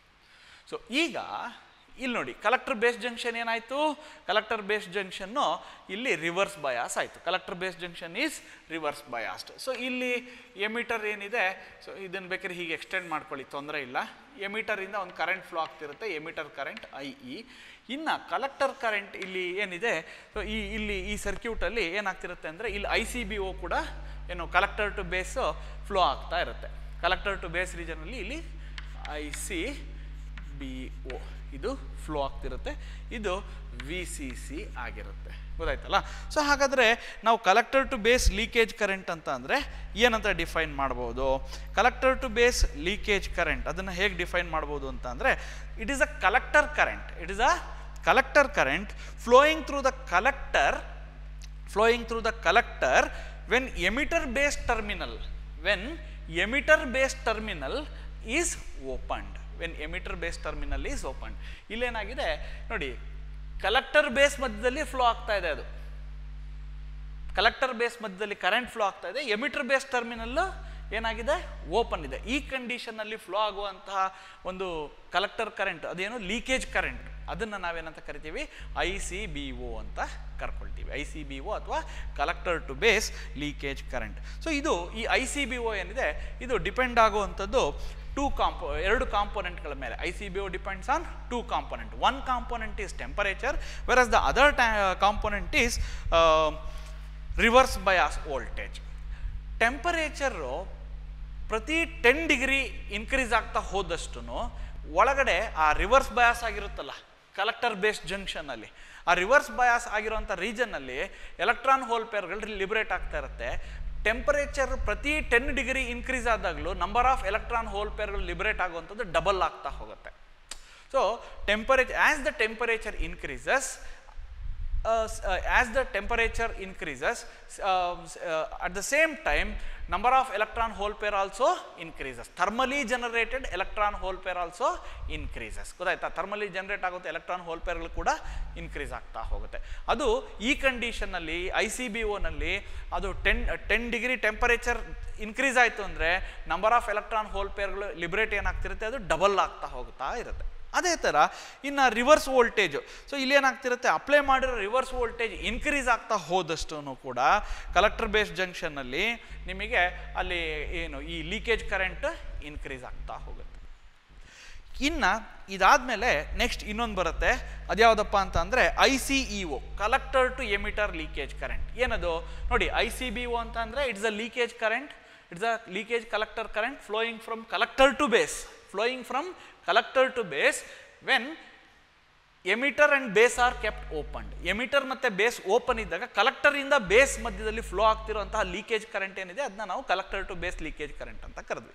ಸೊ ಈಗ ಇಲ್ಲಿ ನೋಡಿ ಕಲೆಕ್ಟರ್ ಬೇಸ್ ಜಂಕ್ಷನ್ ಏನಾಯಿತು ಕಲೆಕ್ಟರ್ ಬೇಸ್ ಜಂಕ್ಷನ್ನು ಇಲ್ಲಿ ರಿವರ್ಸ್ ಬಯಾಸ್ ಆಯಿತು collector base junction is reverse biased so ಇಲ್ಲಿ ಎಮಿಟರ್ ಏನಿದೆ ಸೊ ಇದನ್ನು ಬೇಕಾದ್ರೆ ಹೀಗೆ ಎಕ್ಸ್ಟೆಂಡ್ ಮಾಡ್ಕೊಳ್ಳಿ ತೊಂದರೆ ಇಲ್ಲ ಎಮಿಟರಿಂದ ಒಂದು ಕರೆಂಟ್ ಫ್ಲೋ ಆಗ್ತಿರುತ್ತೆ ಎಮಿಟರ್ ಕರೆಂಟ್ ಐ ಇ ಇನ್ನು ಕಲೆಕ್ಟರ್ ಕರೆಂಟ್ ಇಲ್ಲಿ ಏನಿದೆ ಸೊ ಈ ಇಲ್ಲಿ ಈ ಸರ್ಕ್ಯೂಟಲ್ಲಿ ಏನಾಗ್ತಿರುತ್ತೆ ಅಂದರೆ ಇಲ್ಲಿ ಐ ಸಿ ಬಿ ಒ ಕೂಡ ಏನು ಕಲೆಕ್ಟರ್ ಟು ಬೇಸ್ ಫ್ಲೋ ಆಗ್ತಾ ಇರುತ್ತೆ ಕಲೆಕ್ಟರ್ ಟು ಬೇಸ್ ರೀಜನಲ್ಲಿ ಇಲ್ಲಿ ಐ ಸಿ ಬಿ ಒ ಇದು ಫ್ಲೋ ಆಗ್ತಿರುತ್ತೆ ಇದು ವಿ ಸಿ ಸಿ ಆಗಿರುತ್ತೆ ಗೊತ್ತಾಯ್ತಲ್ಲ ಸೊ ಹಾಗಾದರೆ ನಾವು collector to base leakage current ಅಂತ ಅಂದರೆ ಏನಂತ ಡಿಫೈನ್ ಮಾಡ್ಬೋದು collector to base leakage current ಅದನ್ನು ಹೇಗೆ ಡಿಫೈನ್ ಮಾಡ್ಬೋದು ಅಂತ ಅಂದರೆ it is a collector current it is a collector current flowing through the collector flowing through the collector when emitter base terminal when emitter base terminal is opened when emitter base terminal is opened ಇಲ್ಲೇನಾಗಿದೆ ನೋಡಿ collector base ಮಧ್ಯದಲ್ಲಿ flow ಆಗ್ತಾ ಇದೆ ಅದು collector base ಮಧ್ಯದಲ್ಲಿ current flow ಆಗ್ತಾ ಇದೆ emitter base terminal ಏನಾಗಿದೆ ಓಪನ್ ಇದೆ ಈ ಕಂಡೀಷನ್ನಲ್ಲಿ ಫ್ಲೋ ಆಗುವಂತಹ ಒಂದು ಕಲೆಕ್ಟರ್ ಕರೆಂಟ್ ಅದೇನು ಲೀಕೇಜ್ ಕರೆಂಟ್ ಅದನ್ನು ನಾವೇನಂತ ಕರಿತೀವಿ ಐ ಸಿ ಬಿ ಒ ಅಂತ ಕರ್ಕೊಳ್ತೀವಿ ಐ ಸಿ ಬಿ ಒ ಅಥವಾ collector to base leakage current so ಇದು ಈ ಐ ಸಿ ಬಿ ಒ ಏನಿದೆ ಇದು ಡಿಪೆಂಡ್ ಆಗುವಂಥದ್ದು ಟೂ ಕಾಂಪೋ ಎರಡು ಕಾಂಪೋನೆಂಟ್ಗಳ ಮೇಲೆ I C B O depends on two component one component is temperature versus the other component is reverse bias voltage temperature ಪ್ರತಿ ten degree increase ಆಗ್ತಾ ಹೋದಷ್ಟು ಒಳಗಡೆ ಆ ರಿವರ್ಸ್ ಬಯಾಸ್ ಆಗಿರುತ್ತಲ್ಲ ಕಲೆಕ್ಟರ್ ಬೇಸ್ಡ್ ಜಂಕ್ಷನಲ್ಲಿ ಆ ರಿವರ್ಸ್ ಬಯಾಸ್ ಆಗಿರುವಂಥ ರೀಜನ್ನಲ್ಲಿ ಎಲೆಕ್ಟ್ರಾನ್ ಹೋಲ್ ಪೇರ್ಗಳು ಲಿಬರೇಟ್ ಆಗ್ತಾ ಇರುತ್ತೆ ಟೆಂಪರೇಚರ್ ಪ್ರತಿ ಟೆನ್ ಡಿಗ್ರಿ ಇನ್ಕ್ರೀಸ್ ಆದಾಗಲೂ ನಂಬರ್ ಆಫ್ ಎಲೆಕ್ಟ್ರಾನ್ ಹೋಲ್ ಪೇರ್ಗಳು ಲಿಬರೇಟ್ ಆಗುವಂಥದ್ದು ಡಬಲ್ ಆಗ್ತಾ ಹೋಗುತ್ತೆ so temperature as the temperature increases uh, s- uh, as the temperature increases uh, s- uh, at the same time number of electron hole pair also increases thermally generated electron hole pair also increases ಗೊತ್ತಾಯ್ತಾ thermally generate ಆಗುತ್ತೆ electron hole ಪೇರ್ಗಳು ಕೂಡ increase ಆಗ್ತಾ ಹೋಗುತ್ತೆ ಅದು ಈ ಕಂಡೀಷನ್ನಲ್ಲಿ I C B ಒನಲ್ಲಿ ಅದು ten ten degree temperature increase ಆಯಿತು ಅಂದರೆ ನಂಬರ್ ಆಫ್ ಎಲೆಕ್ಟ್ರಾನ್ ಹೋಲ್ ಪೇರ್ಗಳು ಲಿಬರೇಟ್ ಏನಾಗ್ತಿರುತ್ತೆ ಅದು ಡಬಲ್ ಆಗ್ತಾ ಹೋಗ್ತಾ ಇರುತ್ತೆ ಅದೇ ಥರ ಇನ್ನು ರಿವರ್ಸ್ ವೋಲ್ಟೇಜು ಸೊ ಇಲ್ಲಿ ಏನಾಗ್ತಿರುತ್ತೆ ಅಪ್ಲೈ ಮಾಡಿರೋ ರಿವರ್ಸ್ ವೋಲ್ಟೇಜ್ ಇನ್ಕ್ರೀಸ್ ಆಗ್ತಾ ಹೋದಷ್ಟು ಕೂಡ ಕಲೆಕ್ಟರ್ ಬೇಸ್ಡ್ ಜಂಕ್ಷನ್ನಲ್ಲಿ ನಿಮಗೆ ಅಲ್ಲಿ ಏನು ಈ ಲೀಕೇಜ್ ಕರೆಂಟ್ ಇನ್ಕ್ರೀಸ್ ಆಗ್ತಾ ಹೋಗುತ್ತೆ ಇನ್ನು ಇದಾದಮೇಲೆ ನೆಕ್ಸ್ಟ್ ಇನ್ನೊಂದು ಬರುತ್ತೆ ಅದ್ಯಾವುದಪ್ಪ ಅಂತ ಅಂದರೆ I C E O collector to emitter leakage current ಏನದು ನೋಡಿ ಐ ಸಿ ಬಿ ಒ ಅಂತ ಅಂದರೆ it's a leakage current it's a leakage collector current flowing from collector to base flowing from collector to base when emitter and base are kept opened emitter ಮತ್ತು base open ಇದ್ದಾಗ ಕಲೆಕ್ಟರಿಂದ base ಮಧ್ಯದಲ್ಲಿ flow ಆಗ್ತಿರುವಂತಹ leakage current ಏನಿದೆ ಅದನ್ನ ನಾವು collector to base leakage current ಅಂತ ಕರೆದ್ವಿ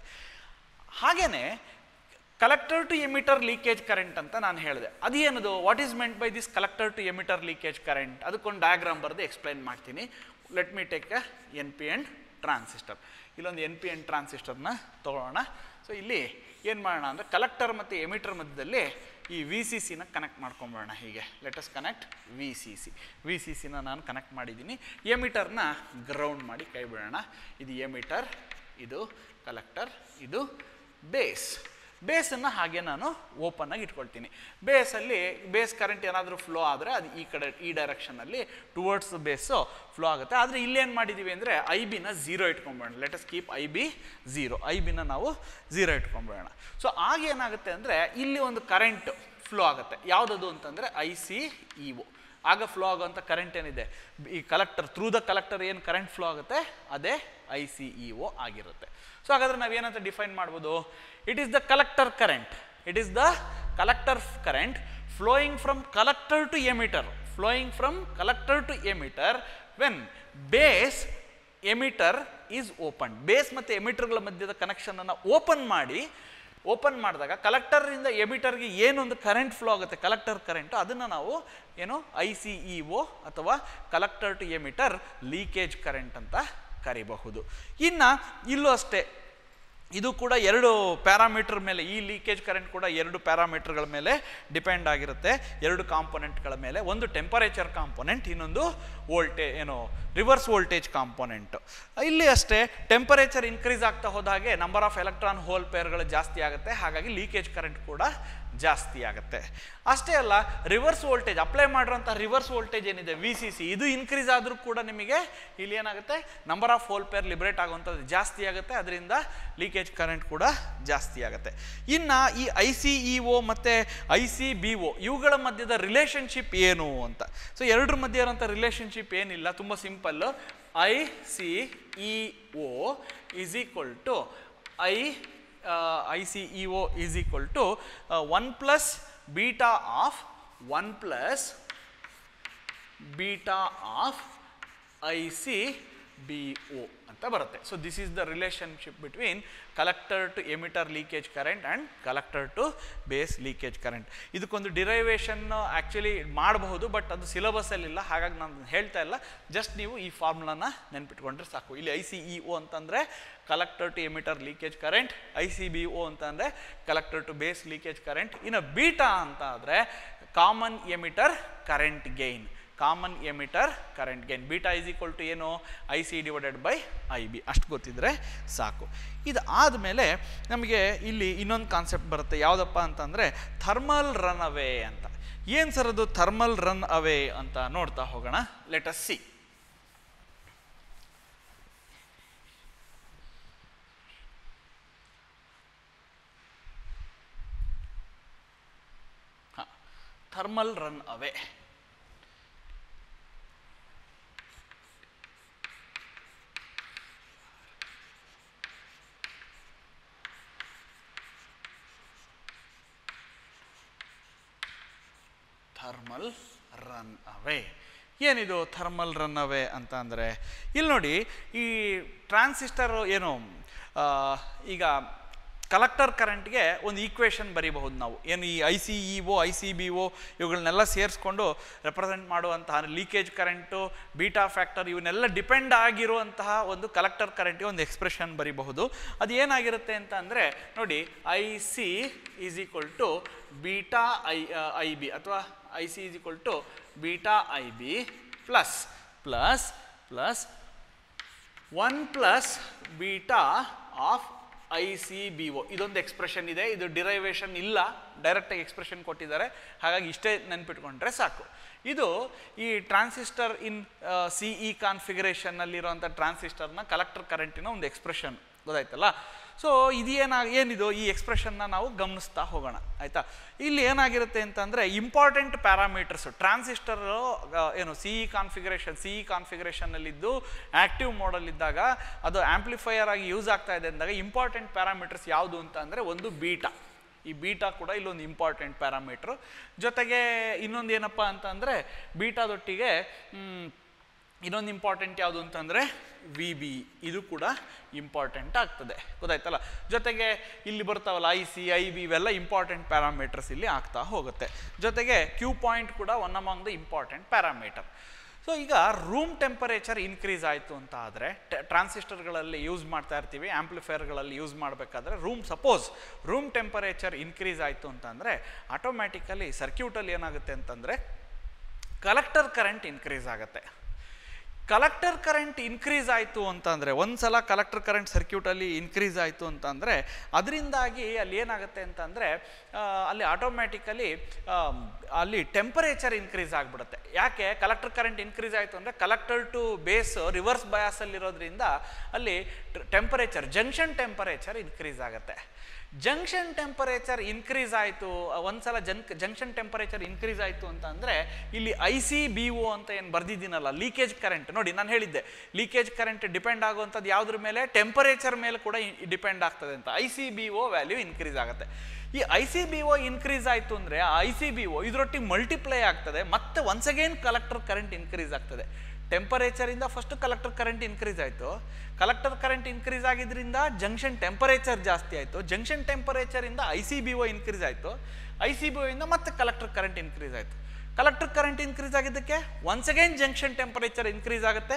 ಹಾಗೇನೆ collector to emitter leakage current ಅಂತ ನಾನು ಹೇಳಿದೆ ಅದೇನದು what is meant by this collector to emitter leakage current ಅದಕ್ಕೊಂದು ಡಯಾಗ್ರಾಮ್ ಬರೆದು ಎಕ್ಸ್ಪ್ಲೈನ್ ಮಾಡ್ತೀನಿ let me take a N P N transistor ಇಲ್ಲೊಂದು ಎನ್ ಪಿ ಎಂಡ್ ಟ್ರಾನ್ಸಿಸ್ಟರ್ನ ತೊಗೊಳ್ಳೋಣ ಸೊ ಇಲ್ಲಿ ಏನು ಮಾಡೋಣ ಅಂದರೆ ಕಲೆಕ್ಟರ್ ಮತ್ತು ಎಮಿಟರ್ ಮಧ್ಯದಲ್ಲಿ ಈ ವಿ ಸಿ ಸಿನ ಕನೆಕ್ಟ್ ಮಾಡ್ಕೊಂಬಿಡೋಣ ಹೀಗೆ let's connect V C C V C ಸಿನ ನಾನು ಕನೆಕ್ಟ್ ಮಾಡಿದ್ದೀನಿ ಎಮಿಟರ್ನ ಗ್ರೌಂಡ್ ಮಾಡಿ ಕೈ ಬಿಡೋಣ ಇದು ಎಮಿಟರ್ ಇದು ಕಲೆಕ್ಟರ್ ಇದು ಬೇಸ್ ಬೇಸನ್ನು ಹಾಗೆ ನಾನು ಓಪನ್ ಆಗಿ ಇಟ್ಕೊಳ್ತೀನಿ ಬೇಸಲ್ಲಿ ಬೇಸ್ ಕರೆಂಟ್ ಏನಾದರೂ ಫ್ಲೋ ಆದರೆ ಅದು ಈ ಕಡೆ ಈ ಡೈರೆಕ್ಷನಲ್ಲಿ ಟುವರ್ಡ್ಸ್ ಬೇಸು ಫ್ಲೋ ಆಗುತ್ತೆ ಆದರೆ ಇಲ್ಲೇನು ಮಾಡಿದ್ದೀವಿ ಅಂದರೆ ಐ ಬಿನ ಝೀರೋ ಇಟ್ಕೊಂಬೇಡ let's keep I B zero I ಬಿನ ನಾವು ಝೀರೋ ಇಟ್ಕೊಂಬೇಡ ಸೊ ಆಗ ಏನಾಗುತ್ತೆ ಅಂದರೆ ಇಲ್ಲಿ ಒಂದು ಕರೆಂಟ್ ಫ್ಲೋ ಆಗುತ್ತೆ ಯಾವುದದು ಅಂತಂದರೆ ಐ ಸಿ ಇ ಒ ಆಗ ಫ್ಲೋ ಆಗುವಂಥ ಕರೆಂಟ್ ಏನಿದೆ ಈ ಕಲೆಕ್ಟರ್ ಥ್ರೂ ದ ಕಲೆಕ್ಟರ್ ಏನು ಕರೆಂಟ್ ಫ್ಲೋ ಆಗುತ್ತೆ ಅದೇ ಐ ಸಿ ಇ ಒ ಆಗಿರುತ್ತೆ ಸೊ ಹಾಗಾದ್ರೆ ನಾವೇನಂತ ಡಿಫೈನ್ ಮಾಡ್ಬೋದು it is the collector current it is the collector current flowing from collector to emitter flowing from collector to emitter when base emitter is open base ಮತ್ತು ಎಮಿಟರ್ಗಳ ಮಧ್ಯದ ಕನೆಕ್ಷನನ್ನು open ಮಾಡಿ open ಮಾಡಿದಾಗ ಕಲೆಕ್ಟರಿಂದ ಎಮಿಟರ್ಗೆ ಏನೊಂದು ಕರೆಂಟ್ ಫ್ಲೋ ಆಗುತ್ತೆ ಕಲೆಕ್ಟರ್ ಕರೆಂಟು ಅದನ್ನು ನಾವು ಏನು ಐ ಸಿ ಇ ಒ ಅಥವಾ collector to emitter leakage current ಅಂತ ಕರಿಬಹುದು ಇನ್ನು ಇಲ್ಲೂ ಅಷ್ಟೇ ಇದು ಕೂಡ ಎರಡು ಪ್ಯಾರಾಮೀಟರ್ ಮೇಲೆ ಈ ಲೀಕೇಜ್ ಕರೆಂಟ್ ಕೂಡ ಎರಡು ಪ್ಯಾರಾಮೀಟರ್ಗಳ ಮೇಲೆ ಡಿಪೆಂಡ್ ಆಗಿರುತ್ತೆ ಎರಡು ಕಾಂಪೊನೆಂಟ್ಗಳ ಮೇಲೆ ಒಂದು ಟೆಂಪರೇಚರ್ ಕಾಂಪೊನೆಂಟ್ ಇನ್ನೊಂದು ವೋಲ್ಟೇ ಏನು ರಿವರ್ಸ್ ವೋಲ್ಟೇಜ್ ಕಾಂಪೊನೆಂಟ್ ಇಲ್ಲಿ ಅಷ್ಟೇ ಟೆಂಪರೇಚರ್ ಇನ್ಕ್ರೀಸ್ ಆಗ್ತಾ ಹೋದಾಗೆ ನಂಬರ್ ಆಫ್ ಎಲೆಕ್ಟ್ರಾನ್ ಹೋಲ್ ಪೇರ್ಗಳು ಜಾಸ್ತಿ ಆಗುತ್ತೆ ಹಾಗಾಗಿ ಲೀಕೇಜ್ ಕರೆಂಟ್ ಕೂಡ ಜಾಸ್ತಿ ಆಗುತ್ತೆ ಅಷ್ಟೇ ಅಲ್ಲ ರಿವರ್ಸ್ ವೋಲ್ಟೇಜ್ ಅಪ್ಲೈ ಮಾಡಿರೋಂಥ ರಿವರ್ಸ್ ವೋಲ್ಟೇಜ್ ಏನಿದೆ ವಿ ಸಿ ಸಿ ಇದು ಇನ್ಕ್ರೀಸ್ ಆದರೂ ಕೂಡ ನಿಮಗೆ ಇಲ್ಲಿ ಏನಾಗುತ್ತೆ number of hole pair liberate ಆಗುವಂಥದ್ದು ಜಾಸ್ತಿ ಆಗುತ್ತೆ ಅದರಿಂದ ಲೀಕೇಜ್ ಕರೆಂಟ್ ಕೂಡ ಜಾಸ್ತಿ ಆಗುತ್ತೆ ಇನ್ನು ಈ ಐ ಸಿ ಇ ಒ ಮತ್ತು ಐ ಸಿ ಬಿ ಒ ಇವುಗಳ ಮಧ್ಯದ ರಿಲೇಷನ್ಶಿಪ್ ಏನು ಅಂತ ಸೊ ಎರಡರ ಮಧ್ಯೆ ಇರೋಂಥ ರಿಲೇಷನ್ಶಿಪ್ ಏನಿಲ್ಲ ತುಂಬ simple I C E O is equal to I I C E O is equal to one plus beta of one plus beta of I C B O ಅಂತ ಬರುತ್ತೆ so this is the relationship between collector to emitter leakage current and collector to base leakage current ಇದಕ್ಕೊಂದು derivation actually ಮಾಡಬಹುದು but ಅದು ಸಿಲಬಸ್ಸಲ್ಲಿಲ್ಲ ಹಾಗಾಗಿ ನಾನು ಹೇಳ್ತಾ ಇಲ್ಲ ಜಸ್ಟ್ ನೀವು ಈ ಫಾರ್ಮುಲಾನ ನೆನ್ಪಿಟ್ಕೊಂಡ್ರೆ ಸಾಕು ಇಲ್ಲಿ ಐ ಸಿ ಇ ಒ ಅಂತಂದರೆ collector to emitter leakage current I C B O ಅಂತಂದರೆ collector to base leakage current ಇನ್ನು ಬೀಟಾ ಅಂತ ಆದರೆ common emitter current gain common emitter current gain beta is equal to ಏನು I C divided by I B ಅಷ್ಟು ಗೊತ್ತಿದ್ರೆ ಸಾಕು ಇದು ಆದಮೇಲೆ ನಮಗೆ ಇಲ್ಲಿ ಇನ್ನೊಂದು ಕಾನ್ಸೆಪ್ಟ್ ಬರುತ್ತೆ ಯಾವುದಪ್ಪ ಅಂತಂದರೆ ಥರ್ಮಲ್ ರನ್ ಅವೇ ಅಂತ ಏನು ಸರ್ ಅದು ಥರ್ಮಲ್ ರನ್ ಅವೇ ಅಂತ ನೋಡ್ತಾ ಹೋಗೋಣ let us see thermal runaway thermal runaway ಏನಿದು ಥರ್ಮಲ್ ರನ್ ಅವೇ ಅಂತ ಅಂದರೆ ಇಲ್ಲಿ ನೋಡಿ ಈ ಟ್ರಾನ್ಸಿಸ್ಟರ್ ಏನು ಆ, ಈಗ ಕಲೆಕ್ಟರ್ ಕರೆಂಟ್ಗೆ ಒಂದು ಈಕ್ವೇಷನ್ ಬರೀಬಹುದು ನಾವು ಏನು ಈ I C E O I C B O ಇವುಗಳನ್ನೆಲ್ಲ ಸೇರಿಸ್ಕೊಂಡು ರೆಪ್ರೆಸೆಂಟ್ ಮಾಡುವಂತಹ ಲೀಕೇಜ್ ಕರೆಂಟು ಬೀಟಾ ಫ್ಯಾಕ್ಟರ್ ಇವನ್ನೆಲ್ಲ ಡಿಪೆಂಡ್ ಆಗಿರುವಂತಹ ಒಂದು ಕಲೆಕ್ಟರ್ ಕರೆಂಟ್ಗೆ ಒಂದು ಎಕ್ಸ್ಪ್ರೆಷನ್ ಬರೀಬಹುದು ಅದು ಏನಾಗಿರುತ್ತೆ ಅಂತ ಅಂದರೆ ನೋಡಿ I C is equal to beta I I B ಅಥವಾ I C is equal to beta I B plus plus plus one plus beta of I C B O ಇದೊಂದು ಎಕ್ಸ್ಪ್ರೆಷನ್ ಇದೆ ಇದು ಡಿರೈವೇಷನ್ ಇಲ್ಲ ಡೈರೆಕ್ಟಾಗಿ ಎಕ್ಸ್ಪ್ರೆಷನ್ ಕೊಟ್ಟಿದ್ದಾರೆ ಹಾಗಾಗಿ ಇಷ್ಟೇ ನೆನ್ಪಿಟ್ಕೊಂಡ್ರೆ ಸಾಕು ಇದು ಈ ಟ್ರಾನ್ಸಿಸ್ಟರ್ ಇನ್ ಸಿ ಇ ಕಾನ್ಫಿಗರೇಷನ್ನಲ್ಲಿರುವಂಥ ಟ್ರಾನ್ಸಿಸ್ಟರ್ನ ಕಲೆಕ್ಟರ್ ಕರೆಂಟಿನ ಒಂದು ಎಕ್ಸ್ಪ್ರೆಷನ್ ಗೊತ್ತಾಯ್ತಲ್ಲ ಸೊ ಇದು ಏನ ಏನಿದು ಈ ಎಕ್ಸ್ಪ್ರೆಷನ್ನ ನಾವು ಗಮನಿಸ್ತಾ ಹೋಗೋಣ ಆಯಿತಾ ಇಲ್ಲಿ ಏನಾಗಿರುತ್ತೆ ಅಂತಂದರೆ ಇಂಪಾರ್ಟೆಂಟ್ ಪ್ಯಾರಾಮೀಟರ್ಸು ಟ್ರಾನ್ಸಿಸ್ಟರ್ ಏನು C E configuration C E ಕಾನ್ಫಿಗರೇಷನ್ನಲ್ಲಿದ್ದು ಆ್ಯಕ್ಟಿವ್ ಮೋಡಲ್ಲಿದ್ದಾಗ ಅದು ಆ್ಯಂಪ್ಲಿಫೈಯರ್ ಆಗಿ ಯೂಸ್ ಆಗ್ತಾ ಇದೆ ಅಂದಾಗ ಇಂಪಾರ್ಟೆಂಟ್ ಪ್ಯಾರಾಮೀಟರ್ಸ್ ಯಾವುದು ಅಂತ ಅಂದರೆ ಒಂದು ಬೀಟಾ ಈ ಬೀಟಾ ಕೂಡ ಇಲ್ಲೊಂದು ಇಂಪಾರ್ಟೆಂಟ್ ಪ್ಯಾರಾಮೀಟ್ರು ಜೊತೆಗೆ ಇನ್ನೊಂದು ಏನಪ್ಪ ಅಂತಂದರೆ ಬೀಟಾದೊಟ್ಟಿಗೆ ಮ್, ಇನ್ನೊಂದು ಇಂಪಾರ್ಟೆಂಟ್ ಯಾವುದು ಅಂತಂದರೆ ವಿ ಬಿ ಇದು ಕೂಡ ಇಂಪಾರ್ಟೆಂಟ್ ಆಗ್ತದೆ ಗೊತ್ತಾಯ್ತಲ್ಲ ಜೊತೆಗೆ ಇಲ್ಲಿ ಬರ್ತಾವಲ್ಲ ಐ ಸಿ ಐ ಬಿ ಇವೆಲ್ಲ ಇಂಪಾರ್ಟೆಂಟ್ ಪ್ಯಾರಾಮೀಟರ್ಸ್ ಇಲ್ಲಿ ಆಗ್ತಾ ಹೋಗುತ್ತೆ ಜೊತೆಗೆ ಕ್ಯೂ ಪಾಯಿಂಟ್ ಕೂಡ one among the important parameter so ಈಗ ರೂಮ್ ಟೆಂಪರೇಚರ್ ಇನ್ಕ್ರೀಸ್ ಆಯಿತು ಅಂತ ಆದರೆ ಟ್ರಾನ್ಸಿಸ್ಟರ್ಗಳಲ್ಲಿ ಯೂಸ್ ಮಾಡ್ತಾ ಇರ್ತೀವಿ ಆ್ಯಂಪ್ಲಿಫೈಯರ್ಗಳಲ್ಲಿ ಯೂಸ್ ಮಾಡಬೇಕಾದ್ರೆ room suppose room temperature increase ಆಯಿತು ಅಂತ ಅಂದರೆ ಆಟೋಮ್ಯಾಟಿಕಲಿ ಸರ್ಕ್ಯೂಟಲ್ಲಿ ಏನಾಗುತ್ತೆ ಅಂತಂದರೆ ಕಲೆಕ್ಟರ್ ಕರೆಂಟ್ ಇನ್ಕ್ರೀಸ್ ಆಗುತ್ತೆ ಕಲೆಕ್ಟರ್ ಕರೆಂಟ್ ಇನ್ಕ್ರೀಸ್ ಆಯಿತು ಅಂತಂದರೆ ಒಂದು ಸಲ ಕಲೆಕ್ಟರ್ ಕರೆಂಟ್ ಸರ್ಕ್ಯೂಟಲ್ಲಿ ಇನ್ಕ್ರೀಸ್ ಆಯಿತು ಅಂತಂದರೆ ಅದರಿಂದಾಗಿ ಅಲ್ಲಿ ಏನಾಗುತ್ತೆ ಅಂತಂದರೆ ಅಲ್ಲಿ ಆಟೋಮ್ಯಾಟಿಕಲಿ ಅಲ್ಲಿ ಟೆಂಪರೇಚರ್ ಇನ್ಕ್ರೀಸ್ ಆಗಿಬಿಡುತ್ತೆ ಯಾಕೆ ಕಲೆಕ್ಟರ್ ಕರೆಂಟ್ ಇನ್ಕ್ರೀಸ್ ಆಯಿತು ಅಂದರೆ ಕಲೆಕ್ಟರ್ ಟು ಬೇಸ್ ರಿವರ್ಸ್ ಬಯಾಸಲ್ಲಿರೋದ್ರಿಂದ ಅಲ್ಲಿ ಟೆಂಪರೇಚರ್ ಜಂಕ್ಷನ್ ಟೆಂಪರೇಚರ್ ಇನ್ಕ್ರೀಸ್ ಆಗುತ್ತೆ ಜಂಕ್ಷನ್ ಟೆಂಪರೇಚರ್ ಇನ್ಕ್ರೀಸ್ ಆಯಿತು ಒಂದ್ಸಲ ಜನ್ ಜಂಕ್ಷನ್ ಟೆಂಪರೇಚರ್ ಇನ್ಕ್ರೀಸ್ ಆಯಿತು ಅಂತ ಅಂದರೆ ಇಲ್ಲಿ ಐ ಸಿ ಬಿ ಒ ಅಂತ ಏನು ಬರ್ದಿದ್ದೀನಲ್ಲ ಲೀಕೇಜ್ ಕರೆಂಟ್ ನೋಡಿ ನಾನು ಹೇಳಿದ್ದೆ ಲೀಕೇಜ್ ಕರೆಂಟ್ ಡಿಪೆಂಡ್ ಆಗುವಂಥದ್ದು ಯಾವುದ್ರ ಮೇಲೆ ಟೆಂಪರೇಚರ್ ಮೇಲೆ ಕೂಡ ಡಿಪೆಂಡ್ ಆಗ್ತದೆ ಅಂತ I C B O value increase ಆಗುತ್ತೆ ಈ I C B O increase ಆಯಿತು ಅಂದರೆ ಆ ಐ ಸಿ ಬಿ ಒ ಇದರೊಟ್ಟಿಗೆ ಮಲ್ಟಿಪ್ಲೈ ಆಗ್ತದೆ ಮತ್ತೆ once again collector current increase ಆಗ್ತದೆ ಟೆಂಪರೇಚರಿಂದ ಫಸ್ಟ್ ಕಲೆಕ್ಟರ್ ಕರೆಂಟ್ ಇನ್ಕ್ರೀಸ್ ಆಯಿತು ಕಲೆಕ್ಟರ್ ಕರೆಂಟ್ ಇನ್ಕ್ರೀಸ್ ಆಗಿದ್ರಿಂದ ಜಂಕ್ಷನ್ ಟೆಂಪರೇಚರ್ ಜಾಸ್ತಿ ಆಯಿತು ಜಂಕ್ಷನ್ ಟೆಂಪರೇಚರಿಂದ I C B O increase ಆಯಿತು ಐ ಸಿ ಬಿ ಒಯಿಂದ ಮತ್ತೆ ಕಲೆಕ್ಟರ್ ಕರೆಂಟ್ ಇನ್ಕ್ರೀಸ್ ಆಯಿತು ಕಲೆಕ್ಟರ್ ಕರೆಂಟ್ ಇನ್ಕ್ರೀಸ್ ಆಗಿದ್ದಕ್ಕೆ once again junction temperature increase ಆಗುತ್ತೆ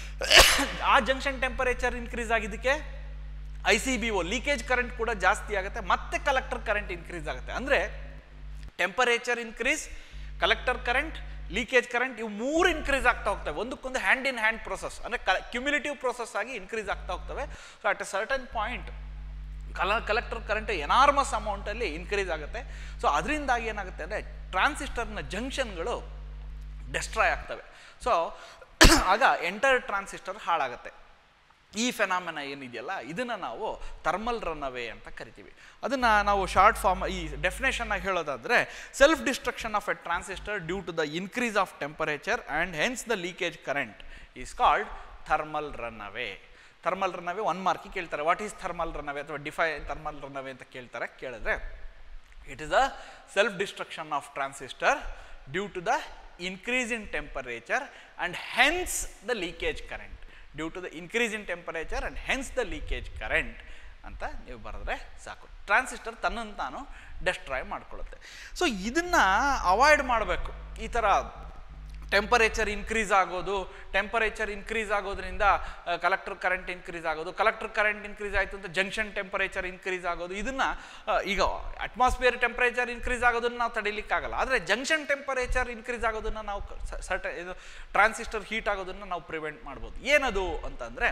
ಆ ಜಂಕ್ಷನ್ ಟೆಂಪರೇಚರ್ ಇನ್ಕ್ರೀಸ್ ಆಗಿದ್ದಕ್ಕೆ I C B O leakage current ಕೂಡ ಜಾಸ್ತಿ ಆಗುತ್ತೆ ಮತ್ತೆ ಕಲೆಕ್ಟರ್ ಕರೆಂಟ್ ಇನ್ಕ್ರೀಸ್ ಆಗುತ್ತೆ ಅಂದರೆ temperature increase collector current leakage current ಇವು ಮೂರು ಇನ್ಕ್ರೀಸ್ ಆಗ್ತಾ ಹೋಗ್ತವೆ ಒಂದಕ್ಕೊಂದು ಹ್ಯಾಂಡ್ ಇನ್ ಹ್ಯಾಂಡ್ ಪ್ರೊಸೆಸ್ ಅಂದರೆ ಕ್ಯುಮ್ಯುಲೇಟಿವ್ ಪ್ರೊಸೆಸ್ ಆಗಿ ಇನ್ಕ್ರೀಸ್ ಆಗ್ತಾ ಹೋಗ್ತವೆ so at a certain point ಕಲ ಕಲೆಕ್ಟರ್ ಕರೆಂಟ್ ಎನಾರ್ಮಸ್ ಅಮೌಂಟಲ್ಲಿ ಇನ್ಕ್ರೀಸ್ ಆಗುತ್ತೆ ಸೊ ಅದರಿಂದಾಗಿ ಏನಾಗುತ್ತೆ ಅಂದರೆ ಟ್ರಾನ್ಸಿಸ್ಟರ್ನ ಜಂಕ್ಷನ್ಗಳು ಡೆಸ್ಟ್ರಾಯ್ ಆಗ್ತವೆ ಸೊ ಆಗ ಎಂಟರ್ ಟ್ರಾನ್ಸಿಸ್ಟರ್ ಹಾಳಾಗುತ್ತೆ ಈ ಫೆನಾಮಿನ ಏನಿದೆಯಲ್ಲ ಇದನ್ನು ನಾವು ಥರ್ಮಲ್ ರನ್ ಅವೇ ಅಂತ ಕರಿತೀವಿ ಅದನ್ನು ನಾವು ಶಾರ್ಟ್ ಫಾರ್ಮ್ ಈ ಡೆಫಿನೇಷನ್ ಆಗಿ ಹೇಳೋದಾದರೆ self destruction of a transistor due to the increase of temperature and hence the leakage current is called thermal runaway thermal runaway one ಮಾರ್ಕಿ ಕೇಳ್ತಾರೆ what is thermal runaway ಅಥವಾ define thermal run away ಅಂತ ಕೇಳ್ತಾರೆ ಕೇಳಿದ್ರೆ it is a self destruction of transistor due to the increase in temperature and hence the leakage current due to the increase in temperature and hence the leakage current ಅಂತ ನೀವು ಬರೆದ್ರೆ ಸಾಕು transistor ತನ್ನನ್ನು ತಾನು destroy ಮಾಡ್ಕೊಳ್ಳುತ್ತೆ so ಇದನ್ನು avoid ಮಾಡಬೇಕು ಈ ಥರ ಟೆಂಪರೇಚರ್ ಇನ್ಕ್ರೀಸ್ ಆಗೋದು ಟೆಂಪರೇಚರ್ ಇನ್ಕ್ರೀಸ್ ಆಗೋದ್ರಿಂದ ಕಲೆಕ್ಟರ್ ಕರೆಂಟ್ ಇನ್ಕ್ರೀಸ್ ಆಗೋದು ಕಲೆಕ್ಟರ್ ಕರೆಂಟ್ ಇನ್ಕ್ರೀಸ್ ಆಯಿತು ಅಂತ ಜಂಕ್ಷನ್ ಟೆಂಪರೇಚರ್ ಇನ್ಕ್ರೀಸ್ ಆಗೋದು ಇದನ್ನು ಈಗ ಅಟ್ಮಾಸ್ಫಿಯರ್ ಟೆಂಪರೇಚರ್ ಇನ್ಕ್ರೀಸ್ ಆಗೋದನ್ನು ನಾವು ತಡೀಲಿಕ್ಕಾಗಲ್ಲ ಆದರೆ ಜಂಕ್ಷನ್ ಟೆಂಪರೇಚರ್ ಇನ್ಕ್ರೀಸ್ ಆಗೋದನ್ನು ನಾವು ಸರ್ಟ ಇದು ಟ್ರಾನ್ಸಿಸ್ಟರ್ ಹೀಟ್ ಆಗೋದನ್ನು ನಾವು ಪ್ರಿವೆಂಟ್ ಮಾಡ್ಬೋದು ಏನದು ಅಂತಂದರೆ